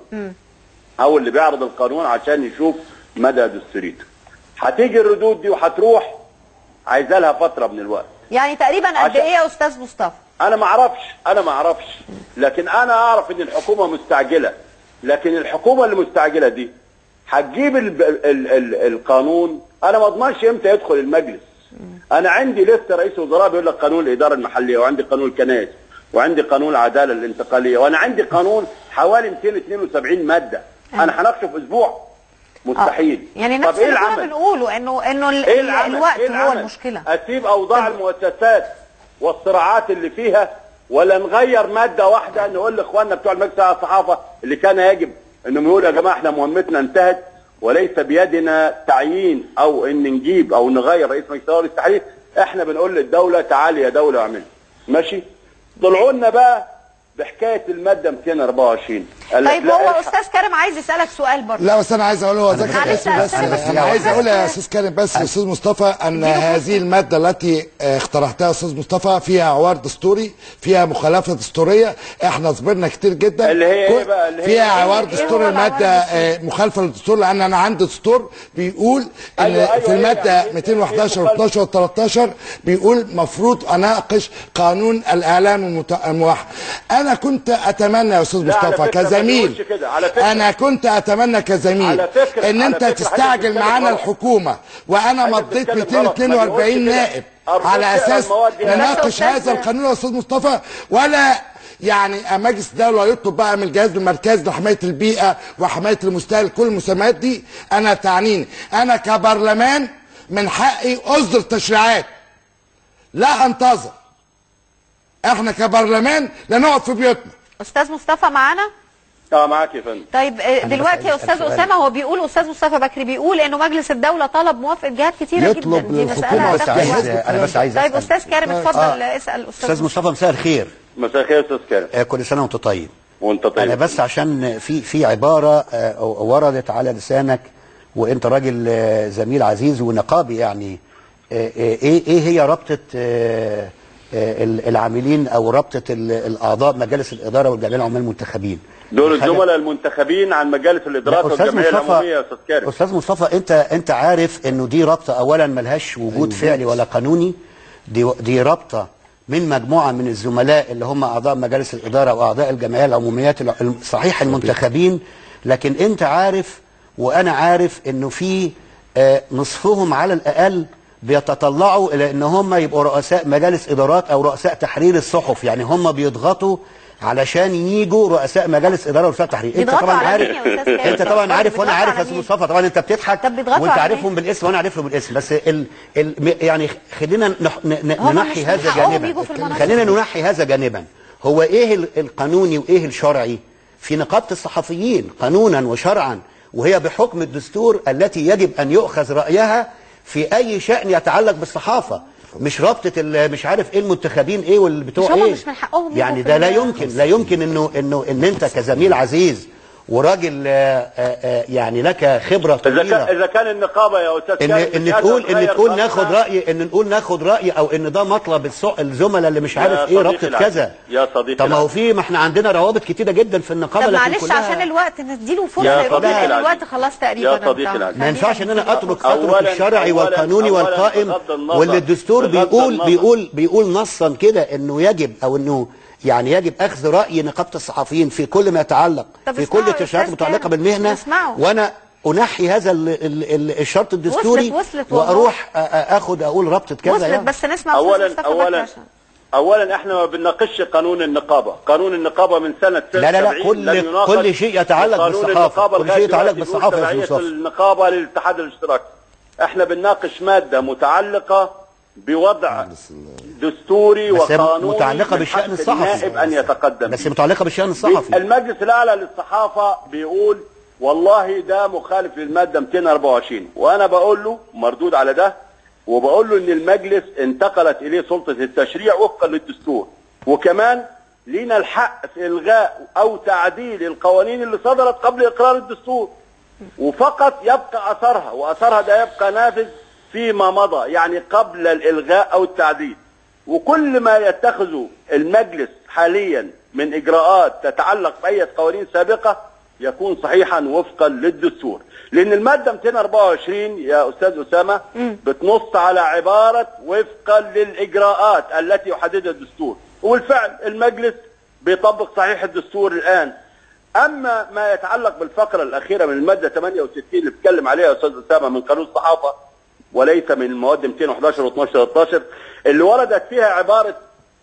او اللي بيعرض القانون عشان يشوف مدى دستوريته هتيجي الردود دي وهتروح عايزه لها فتره من الوقت يعني تقريبا قد عشان- ايه يا استاذ مصطفى انا ما اعرفش انا ما اعرفش لكن انا اعرف ان الحكومه مستعجله لكن الحكومه اللي مستعجله دي هتجيب ال ال ال القانون انا ما اضمنش امتى يدخل المجلس انا عندي لسه رئيس وزراء بيقول لك قانون الاداره المحليه وعندي قانون الكنائس وعندي قانون العداله الانتقاليه وانا عندي قانون حوالي 272 ماده انا هناقشه في اسبوع مستحيل آه. يعني طب نفس ايه اللي كنا العمل بنقوله انه انه ال- ايه ال- العمل؟ الوقت إيه هو العمل؟ المشكله اسيب اوضاع المؤسسات والصراعات اللي فيها ولا نغير ماده واحده نقول لاخواننا بتوع المجلس على الصحافه اللي كان يجب انهم يقولوا يا جماعه احنا مهمتنا انتهت وليس بيدنا تعيين او ان نجيب او نغير رئيس مجلس الدوله التحرير احنا بنقول للدوله تعالي يا دوله واعملي ماشي طلعوا لنا بقى بحكايه الماده 224 قال لك طيب لا هو الحق. استاذ كريم عايز يسالك سؤال برضه لا بس انا عايز اقول هو ذكر معلش اسمه يا بس أستاذ، بس انا عايز هو اقول يا بس- استاذ كريم بس يا استاذ مصطفى ان هذه الماده التي آه، اقترحتها يا استاذ مصطفى فيها عوار دستوري فيها مخالفه دستوريه احنا صبرنا كتير جدا اللي هي إيه كل- بقى؟ اللي هي فيها إيه؟ عوار إيه هو دستوري العوار الماده آه، مخالفه للدستور لان انا عندي دستور بيقول ان أيوة، أيوة، في إيه الماده يعني؟ إيه- إيه 211 مخالفة؟ و12 و13 بيقول مفروض اناقش قانون الاعلام المت- الموحد انا كنت اتمنى يا استاذ لا، على مصطفى فكرة ما كزميل تقولش كده، على فكرة. انا كنت اتمنى كزميل على فكرة- ان على انت فكرة تستعجل حضرتك معانا بتتكلم غلط. الحكومه وانا حضرتك مضيت بتتكلم غلط، ما 242 بيقولش كده. نائب أرجوك على تقرا اساس المواد دي. نناقش أستاذ- هذا القانون يا استاذ مصطفى ولا يعني مجلس الدوله يطلب بقى من الجهاز المركزي لحمايه البيئه وحمايه المستهلك كل المسميات دي انا تعنيني انا كبرلمان من حقي اصدر تشريعات لا انتظر احنا كبرلمان لا نقعد في بيوتنا استاذ مصطفى معانا اه معاك يا فندم طيب آه، أنا دلوقتي بس يا عايز استاذ أسأل سؤال. اسامه هو بيقول استاذ مصطفى بكري بيقول انه مجلس الدوله طلب موافقه جهات كتيره يطلب جدا دي للحكومة مساله بس هتاخد عايز- وقت. انا بس عايز طيب أسأل. استاذ كريم اتفضل آه. اسال استاذ استاذ مصطفى مساء الخير مساء الخير يا استاذ كريم آه، كل سنه وانت طيب وانت طيب انا بس عشان في في عباره آه، وردت على لسانك وانت راجل آه، زميل عزيز ونقابي يعني آه، آه، ايه ايه هي رابطه آه، آه، ال- العاملين او رابطه ال- الاعضاء مجالس الاداره والجمعيه العمال المنتخبين دول حاجة- الزملاء المنتخبين عن مجالس الادارات لا، استاذ والجمعيه العموميه مصطفى يا استاذ كريم استاذ مصطفى انت انت عارف انه دي رابطه اولا ملهاش وجود فعلي ولا قانوني دي دي رابطه من مجموعه من الزملاء اللي هم اعضاء مجالس الاداره واعضاء الجمعيه العموميات الع- صحيح المنتخبين لكن انت عارف وانا عارف انه في آه، نصفهم على الاقل بيتطلعوا الى ان هم يبقوا رؤساء مجالس ادارات او رؤساء تحرير الصحف يعني هم بيضغطوا علشان يجوا رؤساء مجالس اداره ورؤساء تحرير انت بيضغطوا طبعا على عارف مين يا أستاذ كريم؟ انت طبعا عارف وانا بيضغطوا عارف على يا استاذ مين؟ مصطفى طبعا انت بتضحك طب بيضغطوا وانت على عارفهم مين؟ بالاسم وانا عارفهم بالاسم بس ال ال يعني خلينا نح ن ن هم ننحي مش هذا من حقهم جانبا يجوا في المناصب. خلينا ننحي هذا جانبا هو ايه ال- القانوني وايه الشرعي في نقابه الصحفيين قانونا وشرعا وهي بحكم الدستور التي يجب ان يؤخذ رايها في اي شان يتعلق بالصحافه مش رابطه ال- مش عارف ايه المنتخبين ايه والبتوع مش هم ايه مش من حقهم يجوا يعني في ده لا ال- يمكن لا يمكن انه انه ان انت كزميل عزيز وراجل آه، آه، آه، يعني لك خبره اذا كان طويله اذا كان النقابه يا استاذ ان كامل ان مش تقول قادرة ان تغير تقول قانونها، ناخد راي ان نقول ناخد راي او ان ده مطلب السو- الزملاء اللي مش يا عارف ايه صديقي رابطه العزيز، كذا يا صديقي طب ما هو العزيز. في ما احنا عندنا روابط كتيره جدا في النقابه طب لكن معلش كلها عشان الوقت نديله يا فرصه يقول صديقي لان العزيز. الوقت خلاص تقريبا يا صديقي انتهى. العزيز. ما ينفعش ان انا خلينا اترك أولاً- اترك الشرعي أولاً- والقانوني أولاً والقائم بغض النظر- واللي الدستور بغض بيقول النظر. بيقول بيقول نصا كده انه يجب او انه يعني يجب اخذ راي نقابه الصحفيين في كل ما يتعلق طب في اسمعوا كل يا التشريعات أستاذ المتعلقه كامل. بالمهنه اسمعوا. وانا انحي هذا ال ال ال الشرط الدستوري وصلت- وصلت والله. واروح أ- أ- اخد اقول رابطه كذا وصلت يعني. بس نسمع اولا أستاذ مصطفى بكر اولا عشان- اولا احنا ما بنناقش قانون النقابه قانون النقابه من سنه لا، لا، لا، 70 كل- لم يناقش كل شيء يتعلق قانون بالصحافة. النقابة كل لغاية شيء يتعلق دلوقتي بالصحافة يا تبعية أستاذ مصطفى. النقابه للاتحاد الاشتراكي احنا بنناقش ماده متعلقه بوضع دستوري بس هي وقانوني متعلقة من بالشأن حق الصحفي. النائب ان يتقدم بس فيه. متعلقه بالشان الصحفي المجلس الاعلى للصحافه بيقول والله ده مخالف للماده 224 وانا بقول له مردود على ده وبقول له ان المجلس انتقلت اليه سلطه التشريع وفقا للدستور وكمان لينا الحق في الغاء او تعديل القوانين اللي صدرت قبل اقرار الدستور وفقط يبقى اثرها واثرها ده يبقى نافذ فيما مضى يعني قبل الالغاء او التعديل وكل ما يتخذه المجلس حاليا من اجراءات تتعلق باي قوانين سابقه يكون صحيحا وفقا للدستور لان الماده 224 يا استاذ اسامه بتنص على عباره وفقا للاجراءات التي يحددها الدستور وبالفعل المجلس بيطبق صحيح الدستور الان اما ما يتعلق بالفقره الاخيره من الماده 68 اللي بتكلم عليها يا استاذ اسامه من قانون الصحافه وليس من المواد 211 و 12 13 اللي وردت فيها عباره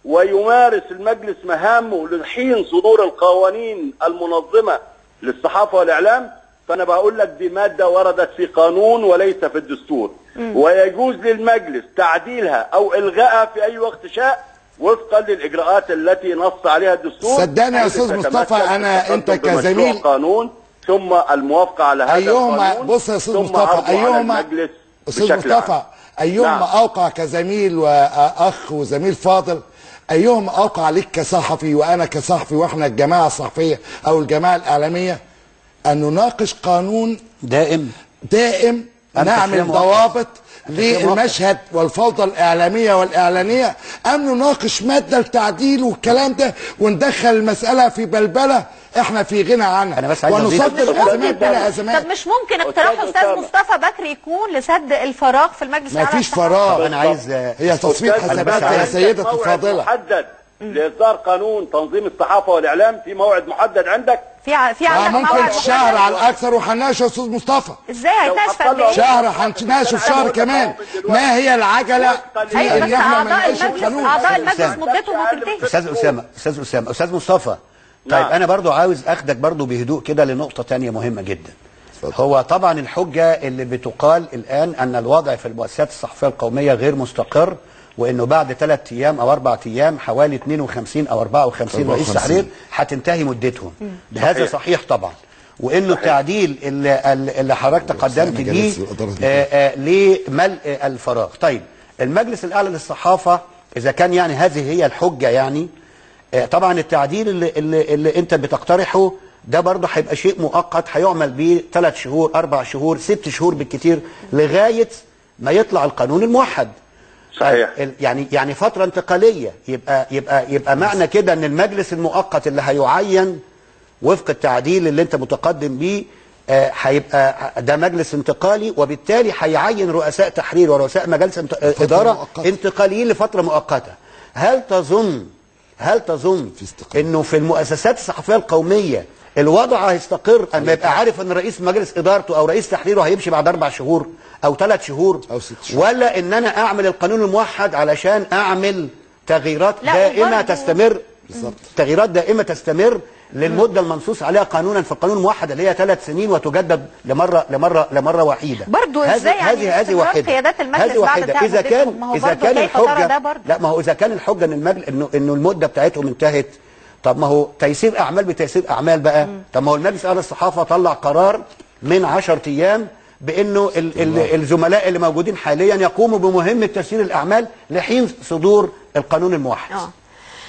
ويمارس المجلس مهامه لحين صدور القوانين المنظمه للصحافه والاعلام فانا بقول لك دي ماده وردت في قانون وليس في الدستور ويجوز للمجلس تعديلها او الغائها في اي وقت شاء وفقا للاجراءات التي نص عليها الدستور صدقني يا حيث أستاذ تتمثل مصطفى، في أنا- أنت التقدم بمشروع كزميل- قانون ثم الموافقه على هذا ايهما القانون بص يا استاذ ثم مصطفى عرضه على ايهما المجلس استاذ بشكل عام. مصطفى ايهما نعم. اوقع كزميل واخ وزميل فاضل ايهما اوقع عليك كصحفي وانا كصحفي واحنا الجماعه الصحفيه او الجماعه الاعلاميه ان نناقش قانون دائم دائم أم نعمل تشريع مؤقت. ضوابط تشريع مؤقت. للمشهد والفوضى الإعلامية والإعلانية أم نناقش مادة التعديل والكلام ده وندخل المسألة في بلبلة احنا في غنى عنها أنا بس عايز أضيف- ونصدر أستاذ أزمات بلا أسامة. أزمات طب مش ممكن اقتراح أستاذ استاذ أسامة. مصطفى بكري يكون لسد الفراغ في المجلس ما الأعلى فيش للصحافة؟ فراغ انا عايز هي تصفية أستاذ، أنا حسابات بس يا عندك سيدة موعد الفاضلة محدد لاصدار قانون تنظيم الصحافه والاعلام في موعد محدد عندك في ع- في آه، عندك موعد ممكن محدد؟ شهر على الأكثر وهنناقش يا أستاذ مصطفى ازاي هيتناقش في قد لو ايه؟ شهر هنناقشه في شهر كمان ما هي العجلة في ايوه إن بس احنا ما اعضاء نناقش المجلس القانون اعضاء المجلس أسامة. مدتهم هتنتهي استاذ اسامه استاذ اسامه استاذ مصطفى طيب نعم. انا برضو عاوز اخدك برضو بهدوء كده لنقطه تانية مهمه جدا هو طبعا الحجه اللي بتقال الان ان الوضع في المؤسسات الصحفيه القوميه غير مستقر وانه بعد ثلاث ايام او اربع ايام حوالي 52 او 54 رئيس 54. تحرير هتنتهي مدتهم هذا صحيح. صحيح طبعا وانه التعديل اللي, اللي حضرتك تقدمت بيه مجالس الإدارة دي. آه، آه، لملء الفراغ طيب المجلس الاعلى للصحافه اذا كان يعني هذه هي الحجه يعني آه، طبعا التعديل اللي, اللي, اللي انت بتقترحه ده برضه هيبقى شيء مؤقت هيعمل بيه ثلاث شهور اربع شهور ست شهور بالكتير لغايه ما يطلع القانون الموحد صحيح. ال- يعني يعني فتره انتقاليه يبقى يبقى يبقى معنى كده ان المجلس المؤقت اللي هيعين وفق التعديل اللي انت متقدم بيه آه، هيبقى ده مجلس انتقالي وبالتالي هيعين رؤساء تحرير ورؤساء مجالس انت- آه، اداره مؤقتة. انتقاليين لفتره مؤقته هل تظن هل تظن في استقرار. انه في المؤسسات الصحفيه القوميه الوضع هيستقر اما يبقى عارف ان رئيس مجلس ادارته او رئيس تحريره هيمشي بعد اربع شهور او ثلاث شهور أو ست شهور. ولا ان انا اعمل القانون الموحد علشان اعمل تغييرات لا، دائمه وبرضه- تستمر بالظبط. تغييرات دائمه تستمر للمده المنصوص عليها قانونا في القانون الموحد اللي هي ثلاث سنين وتجدد لمره لمره لمره وحيده برضو هذه- إزاي يعني هذه هذه استمرار واحده قيادات المجلس هذه بعد واحده بتاع اذا كان مدتهم؟ ما هو اذا برضو كان كيف ترى الحجه ده برضو؟ لا ما هو اذا كان الحجه ان المجل انه انه المده بتاعتهم انتهت طب ما هو تيسير اعمال بتيسير اعمال بقى طب ما هو المجلس الاعلى للصحافه طلع قرار من 10 ايام بانه ال ال الزملاء اللي موجودين حاليا يقوموا بمهمه تسيير الاعمال لحين صدور القانون الموحد اه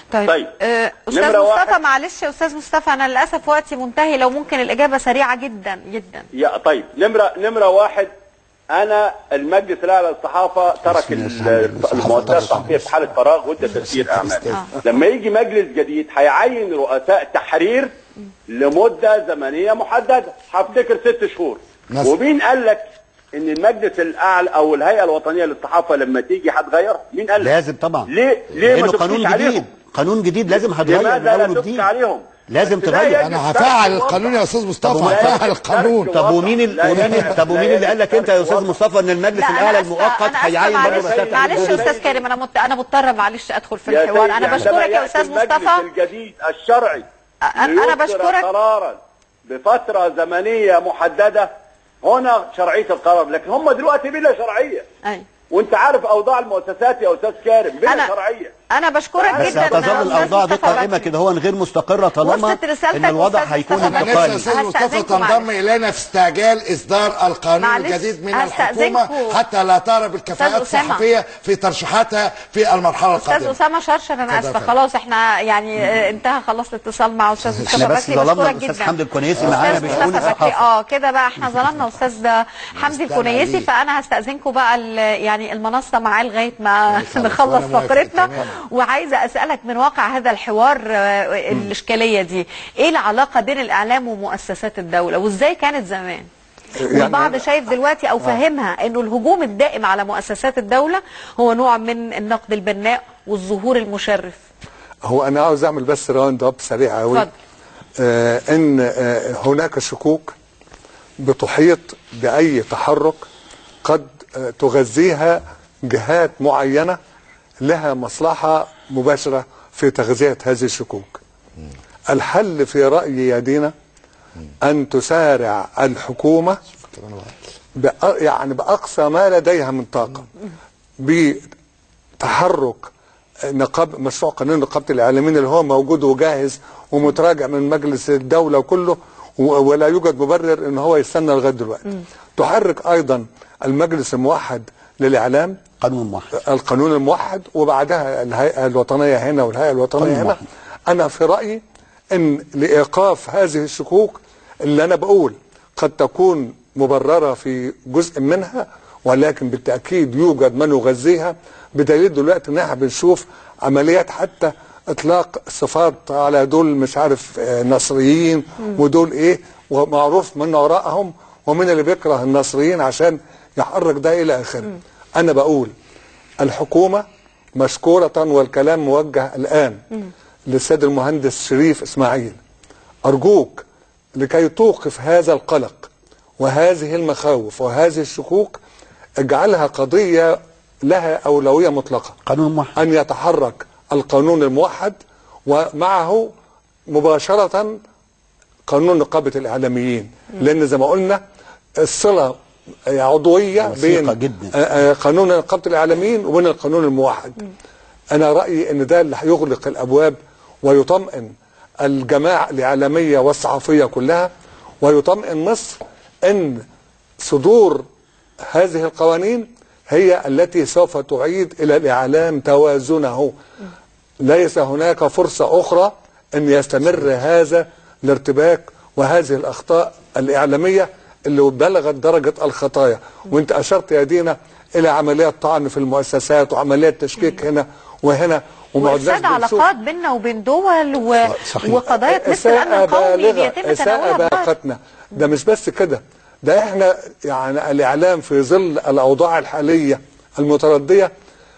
طيب, طيب. آه، استاذ نمرة مصطفى واحد. معلش يا استاذ مصطفى انا للاسف وقتي منتهي لو ممكن الاجابه سريعه جدا جدا يا طيب نمرة نمرة واحد أنا المجلس الأعلى للصحافة ترك ال- المؤسسة الصحفية في حالة فراغ وادى تسيير أعمال لما يجي مجلس جديد هيعين رؤساء تحرير لمدة زمنية محددة هفتكر ست شهور مثلا. ومين قال لك إن المجلس الأعلى أو الهيئة الوطنية للصحافة لما تيجي هتغيرها مين قال لك؟ لازم طبعا ليه ليه ما لانه قانون تبقيش جديد عليهم؟ قانون جديد لازم هتغير من لماذا لا اول تبقي وجديد عليهم؟ لازم بس لا تغير. يجب انا ترك هفعل الوضع. القانون يا استاذ طب مصطفى لا هفعل يجب القانون ترك طب ومين ال... لا ومين يجب- طب ومين لا اللي قال لك يجب انت يا ترك استاذ الوضع. مصطفى ان المجلس لا الاعلى أنا آسفة- المؤقت أنا آسفة هيعين معلش برضه مساء معلش يا سيدي. استاذ كريم انا مت... انا مضطره معلش ادخل في يا الحوار سيدي، انا عندما بشكرك يا يأتي استاذ المجلس مصطفى الجديد الشرعي أ- أنا ليصدر بشكرك. قرارا بفترة زمنية محددة هنا شرعية القرار لكن هم دلوقتي بلا شرعية أي. وانت عارف اوضاع المؤسسات يا استاذ كارم بلا انا شرعية انا بشكرك بس بس جدا هتظل أستاذ الاوضاع دي مصطفى قائمه وقتي. كده هو غير مستقره طالما وصلت رسالتك ان الوضع أستاذ هيكون مصطفى. انا نفسي يا انتقالي استاذ مصطفى هستأذنكم تنضم معلش. الينا في استعجال اصدار القانون معلش، الجديد من هستأذنكم. الحكومه حتى لا تهرب الكفاءات أستاذ أسامة. الصحفيه في ترشيحاتها في المرحله استاذ القادمه اسامه شرشر انا اتفضل اسفه يا خلاص احنا يعني آه، انتهى خلاص الاتصال مع استاذ مصطفى احنا بس بكري ظلمنا بشكرك الأستاذ جدا حمدي الكنيسي معانا أستاذ بشؤون مصطفى بكري، الصحافة. اه كده بقى احنا ظلمنا استاذ حمدي نستنى الكنيسي عليه. فانا هستاذنكم بقى ال- يعني المنصه معاه لغايه ما خلاص، نخلص وأنا موافق فقرتنا تماما. وعايزه اسالك من واقع هذا الحوار آه، الاشكاليه دي ايه العلاقه بين الاعلام ومؤسسات الدوله وازاي كانت زمان يعني والبعض أنا- شايف دلوقتي او فاهمها انه الهجوم الدائم على مؤسسات الدوله هو نوع من النقد البناء والظهور المشرف هو انا عاوز اعمل بس راوند اب سريع قوي اتفضل. آه ان آه هناك شكوك بتحيط باي تحرك قد آه تغذيها جهات معينه لها مصلحه مباشره في تغذيه هذه الشكوك الحل في رايي يا دينا ان تسارع الحكومه بأ- يعني باقصى ما لديها من طاقه بتحرك نقاب مشروع قانون نقابه الاعلاميين اللي هو موجود وجاهز ومتراجع من مجلس الدوله كله و- ولا يوجد مبرر ان هو يستنى لغايه دلوقتي. تحرك ايضا المجلس الموحد للاعلام قانون موحد القانون الموحد وبعدها الهيئه الوطنيه هنا والهيئه الوطنيه قانون هنا موحد. انا في رايي ان لايقاف هذه الشكوك اللي انا بقول قد تكون مبرره في جزء منها ولكن بالتاكيد يوجد من يغذيها بدليل دلوقتي ان احنا بنشوف عمليات حتى اطلاق صفات على دول مش عارف آه، نصريين ودول ايه ومعروف من وراءهم ومن اللي بيكره النصريين عشان يحرك ده الى اخره انا بقول الحكومة مشكورة والكلام موجه الآن للسيد المهندس شريف إسماعيل أرجوك لكي توقف هذا القلق وهذه المخاوف وهذه الشكوك اجعلها قضية لها أولوية مطلقة قانون موحد أن يتحرك القانون الموحد ومعه مباشرة قانون نقابة الإعلاميين لأن زي ما قلنا الصلة عضوية وثيقة بين جدا. آه، آه، قانون نقابة الإعلاميين وبين القانون الموحد أنا رأيي أن ده اللي هيغلق الأبواب ويطمئن الجماعة الإعلامية والصحفية كلها ويطمئن مصر أن صدور هذه القوانين هي التي سوف تعيد إلى الإعلام توازنه ليس هناك فرصة أخرى أن يستمر هذا الارتباك وهذه الأخطاء الإعلامية اللي بلغت درجة الخطايا وانت أشرت يا دينا إلى عمليات طعن في المؤسسات وعمليات تشكيك هنا وهنا وما عدناش وإفساد بنشوف علاقات بيننا وبين دول و... صحيح. وقضايا مثل الأمن إساءة القومي بالغة بيتم إساءة تناولها ببعض. باقتنا ده مش بس كده ده احنا يعني الإعلام في ظل الأوضاع الحالية المتردية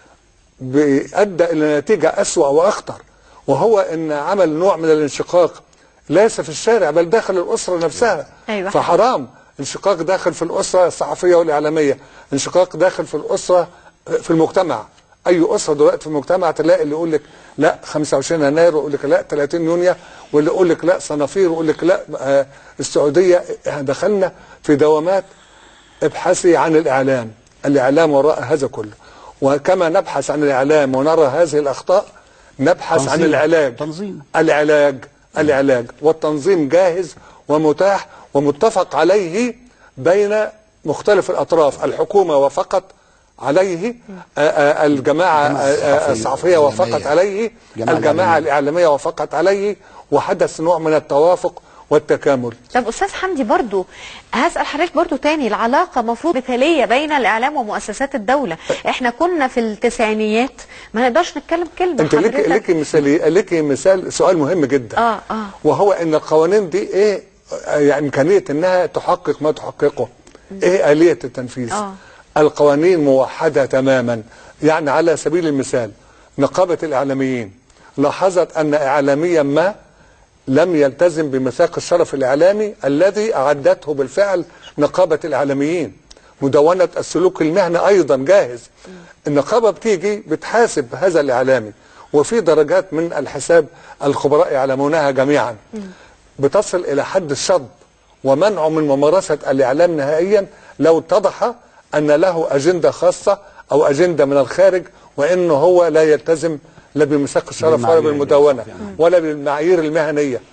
بيؤدى إلى نتيجة أسوأ وأخطر وهو أن عمل نوع من الانشقاق ليس في الشارع بل داخل الأسرة نفسها أيوة. فحرام انشقاق داخل في الأسرة الصحفية والإعلامية انشقاق داخل في الأسرة في المجتمع أي أسرة دلوقتي في المجتمع تلاقي اللي يقول لك لا 25 يناير ويقول لك لا 30 يونيو واللي يقول لك لا صنافير ويقول لك لا آه، السعودية إحنا دخلنا في دوامات ابحثي عن الإعلام الإعلام وراء هذا كله وكما نبحث عن الإعلام ونرى هذه الأخطاء نبحث عن تنظيم. العلاج تنظيم. العلاج العلاج والتنظيم جاهز ومتاح ومتفق عليه بين مختلف الأطراف الحكومة وفقط عليه آه، آه، الجماعة الجماعة آه، الصحفية آه، الصحفية وافقت الإعلامية. عليه الجماعة الجماعة الإعلامية. الإعلامية وافقت عليه وحدث نوع من التوافق والتكامل طب استاذ حمدي برضو هسال حضرتك برضو تاني العلاقه مفروض مثاليه بين الاعلام ومؤسسات الدوله احنا كنا في التسعينيات ما نقدرش نتكلم كلمه انت ليك حضرتك- ليك مثال ليك مثال سؤال مهم جدا اه اه وهو ان القوانين دي ايه آه، يعني امكانيه انها تحقق ما تحققه ايه اليه التنفيذ آه. القوانين موحده تماما يعني على سبيل المثال نقابه الاعلاميين لاحظت ان اعلاميا ما لم يلتزم بميثاق الشرف الاعلامي الذي اعدته بالفعل نقابه الاعلاميين مدونه السلوك المهني ايضا جاهز النقابه بتيجي بتحاسب هذا الاعلامي وفي درجات من الحساب الخبراء يعلمونها جميعا بتصل الى حد الشطب ومنعه من ممارسه الاعلام نهائيا لو اتضح ان له اجنده خاصه او اجنده من الخارج وانه هو لا يلتزم لا بميثاق الشرف ولا بالمعايير بالمدونه اللي يعني. ولا بالمعايير المهنيه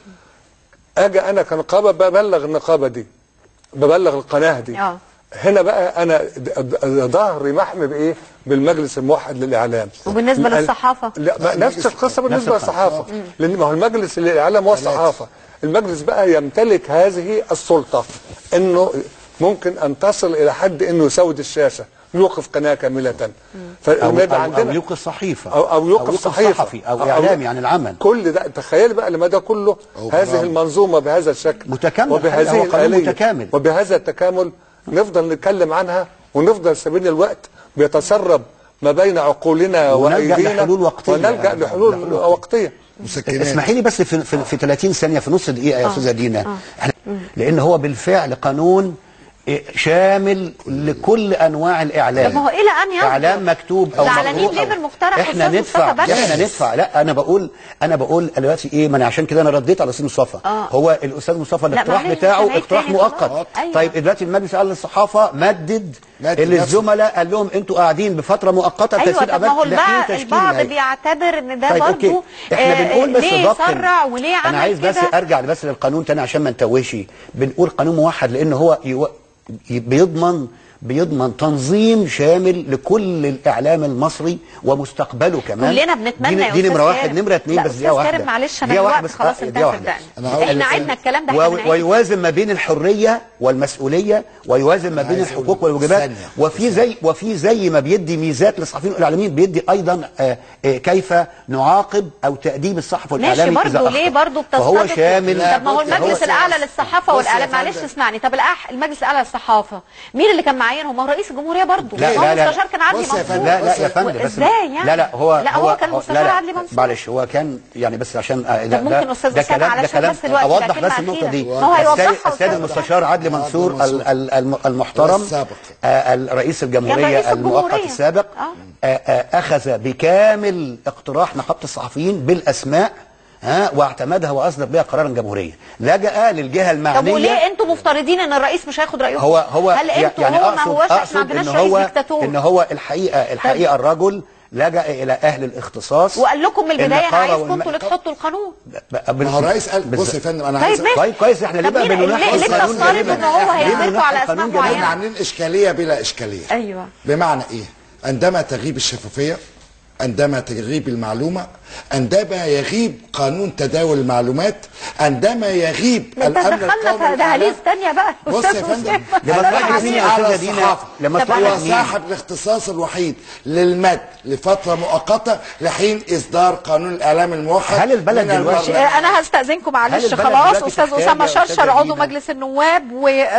اجي انا كنقابه ببلغ النقابه دي ببلغ القناه دي آه. هنا بقى انا د- د- ظهري محمي بايه بالمجلس الموحد للاعلام وبالنسبة لأن- للصحافة؟ لا ما نفس القصه بالنسبه نفس القصة. للصحافه لان ما هو المجلس للاعلام والصحافه المجلس بقى يمتلك هذه السلطه انه ممكن ان تصل الى حد انه يسود الشاشه يوقف قناه كامله أو, فنبقى أو, عندنا أو يوقف صحيفة أو, أو يوقف صحيفة صحفي أو إعلامي عن العمل كل ده تخيل بقى لما ده كله أو هذه برامج. المنظومة بهذا الشكل متكامل، وبهذه هو قانون الآلية متكامل. وبهذا التكامل نفضل نتكلم عنها ونفضل سبيل الوقت بيتسرب ما بين عقولنا ونلجأ وأيدينا لحلول وقتية. ونلجأ لحلول لحلول وقتية مسكنات اسمحي لي بس في, في, في 30 ثانيه في نص دقيقه يا استاذه دينا احنا لان هو بالفعل قانون إيه، شامل لكل انواع الاعلام طب ما هو إلى أن يصدر؟ اعلام مكتوب او زعلانين مقروء ليه أو- بالمقترح احنا أستاذ ندفع مصطفى بدري؟ احنا ندفع لا انا بقول انا بقول دلوقتي ايه ما انا عشان كده انا رديت على الاستاذ مصطفى آه. هو الاستاذ مصطفى الاقتراح معلش، بتاعه هنعيد اقتراح تاني مؤقت خلاص. أيوة. طيب دلوقتي المجلس قال للصحافه مدد مدد اللي نفسه. الزملاء قال لهم انتوا قاعدين بفتره مؤقته ايوه لتسيير طب ما هو أماكن لحين البعض تشكيل البعض الهيئة. بيعتبر ان ده طيب اوكي برضه احنا آه، بنقول بس ليه ضبط سرع وليه عمل انا عايز بس كده؟ ارجع بس للقانون تاني عشان ما نتوهش بنقول قانون موحد لان هو يو... ي- بيضمن بيضمن تنظيم شامل لكل الاعلام المصري ومستقبله كمان كلنا بنتمنى يا دي, دي أستاذ نمره واحد كارم. نمره اثنين لا، بس أستاذ دقيقه واحده كارم معلش أنا دقيقة الوقت واحدة بس. خلاص آه، انتهى دقيقة واحدة. صدقني. أنا هقول احنا لك- عدنا الكلام ده و- احنا بنعيد. ويوازن ما بين الحريه والمسؤوليه ويوازن ما بين عايز أقول الحقوق والواجبات ثانية. وفي زي وفي زي ما بيدي ميزات للصحفيين والاعلاميين بيدي ايضا آه، آه، كيف نعاقب او تاديب الصحفي ماشي والاعلامي اذا برضه أخطأ. ليه برضه فهو بتستضيف شامل طب ما هو لا، المجلس بص يا الاعلى أستاذ- للصحافه بص يا والاعلام معلش فندم. اسمعني طب الأح- المجلس الاعلى للصحافه مين اللي كان معينهم ما هو رئيس الجمهوريه برضه لا، ما هو لا، لا. المستشار كان عدلي بص يا منصور فندم، لا لا بص يا يا- فندم بس ازاي يعني لا لا هو لا هو كان مستشار لا، لا، عدلي منصور معلش هو كان يعني بس عشان آه، لا، طب ممكن ده- أستاذ ده أسامة كلام ده علشان كلام بس الوقت يبقى اوضح كلمة بس النقطه أخيرة. دي ما هو هيوضحها السيد- السيد أستاذ المستشار عدلي منصور ال- ال- الم- المحترم والسابق. آه، الرئيس كان رئيس الجمهوريه المؤقت الجمهورية. السابق آه. آه، آه، اخذ بكامل اقتراح نقابه الصحفيين بالاسماء ها واعتمدها واصدر بها قرارا جمهوريا لجأ للجهه طب المعنيه وليه انتوا مفترضين ان الرئيس مش هياخد رايكم هو هو هل انتوا يعني هو ما اقصد هوش احنا ما اقصد عندناش ان رئيس هو ديكتاتور ان هو الحقيقه الحقيقه الرجل لجأ الى اهل الاختصاص وقال لكم من البدايه انا النقابة عايزكم والم- انتوا اللي تحطوا القانون ب- ما هو الرئيس قال بص يا فندم انا عايز طيب ماشي طيب كويس احنا ليه طب بقى مين- بننحي ليه- ليه القانون بتفترض جانبا؟ ان هو ليه هيثبتوا بننحي على القانون اسماء جانبا؟ احنا معينه عاملين اشكاليه بلا اشكاليه ايوه بمعنى ايه عندما تغيب الشفافيه عندما تغيب المعلومه عندما يغيب قانون تداول المعلومات عندما يغيب ما انت الامن دخلنا القومي في دهاليز والإعلام. تانية بقى بص يا أستاذ فندم أسامة. لمصلحة المجلس مين يا الأعلى أستاذة دينا؟ للصحافة لمصلحة هو مين؟ صاحب الاختصاص الوحيد للمد لفتره مؤقته لحين اصدار قانون الاعلام الموحد هل البلد من دلوقتي- البرلمان. آه، انا هستأذنكم معلش البلد خلاص دلوقتي استاذ تحتاج اسامه يا أستاذة شرشر عضو دينا؟ مجلس النواب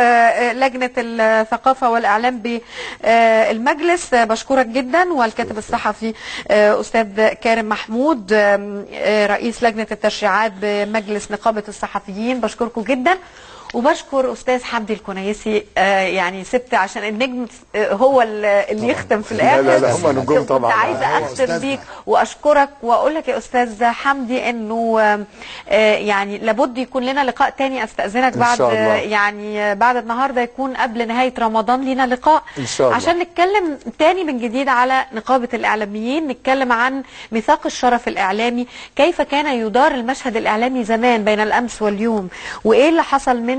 ولجنه الثقافه والاعلام بالمجلس بشكرك جدا والكاتب الصحفي آه، استاذ كارم محمود آم، آه، رئيس لجنه التشريعات بمجلس نقابه الصحفيين بشكركم جدا وبشكر استاذ حمدي الكنيسي آه، يعني سبت عشان النجم آه، هو اللي اللي يختم في الاخر لا، لا، هم نجوم كنت طبعاً. عايزه هو اختم أستاذنا. بيك واشكرك واقول لك يا استاذ حمدي انه آم، آه، يعني لابد يكون لنا لقاء تاني استاذنك إن بعد شاء الله. آه، يعني آه، بعد النهارده يكون قبل نهايه رمضان لنا لقاء إن شاء الله. عشان نتكلم تاني من جديد على نقابه الاعلاميين نتكلم عن ميثاق الشرف الاعلامي كيف كان يدار المشهد الاعلامي زمان بين الامس واليوم وايه اللي حصل من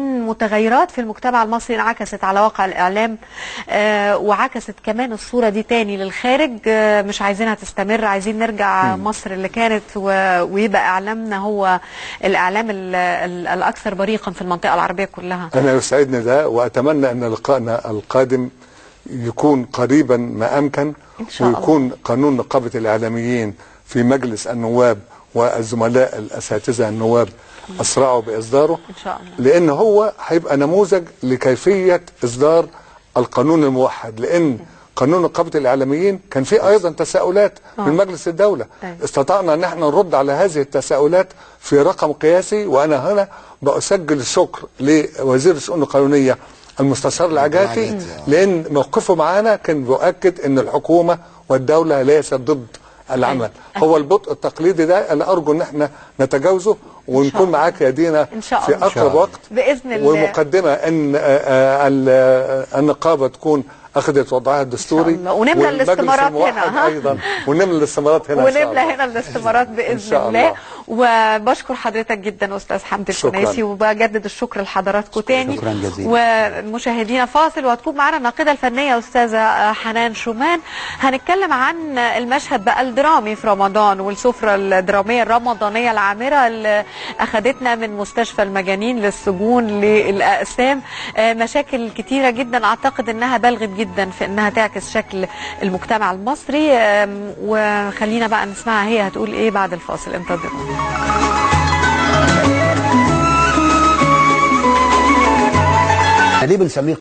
من متغيرات في المجتمع المصري انعكست على واقع الاعلام آه، وعكست كمان الصوره دي تاني للخارج آه، مش عايزينها تستمر عايزين نرجع مصر اللي كانت و- ويبقى اعلامنا هو الاعلام ال- ال- الاكثر بريقا في المنطقه العربيه كلها أنا يسعدني ده وأتمنى أن لقائنا القادم يكون قريبا ما أمكن إن شاء الله. ويكون قانون نقابة الإعلاميين في مجلس النواب والزملاء الأساتذة النواب أسرعوا بإصداره إن شاء الله. لأن هو هيبقى نموذج لكيفية إصدار القانون الموحد لأن قانون نقابة الإعلاميين كان فيه أيضا تساؤلات من مجلس الدولة أيوة. استطعنا أن احنا نرد على هذه التساؤلات في رقم قياسي وأنا هنا بأسجل الشكر لوزير الشؤون القانونية المستشار العجاتي العجاتي، آه. لأن موقفه معانا كان بيؤكد أن الحكومة والدولة ليست ضد العمل هو البطء التقليدي ده أنا أرجو أن احنا نتجاوزه ونكون الله. معاك يا دينا إن شاء في الله. أقرب وقت بإذن الله. ومقدمة أن آه، آه، ال- آه، النقابة تكون أخذت وضعها الدستوري الله. ونملى والمجلس الاستمارات الموحد هنا، ها؟ أيضا ونملى الاستمارات هنا إن شاء ونملى الله. هنا الاستمارات إن باذن شاء الله الله. وبشكر حضرتك جدا استاذ حمدي شكراً. الكناسي وبجدد الشكر لحضراتكم تاني شكراً جزيلاً. ومشاهدينا فاصل وهتكون معانا الناقده الفنيه استاذه حنان شومان هنتكلم عن المشهد بقى الدرامي في رمضان والسفره الدراميه الرمضانيه العامره اللي اخذتنا من مستشفى المجانين للسجون للاقسام آه، مشاكل كتيره جدا اعتقد انها بلغت جدا في انها تعكس شكل المجتمع المصري آم، وخلينا بقى نسمعها هي هتقول ايه بعد الفاصل انتظروا ليه بنسميه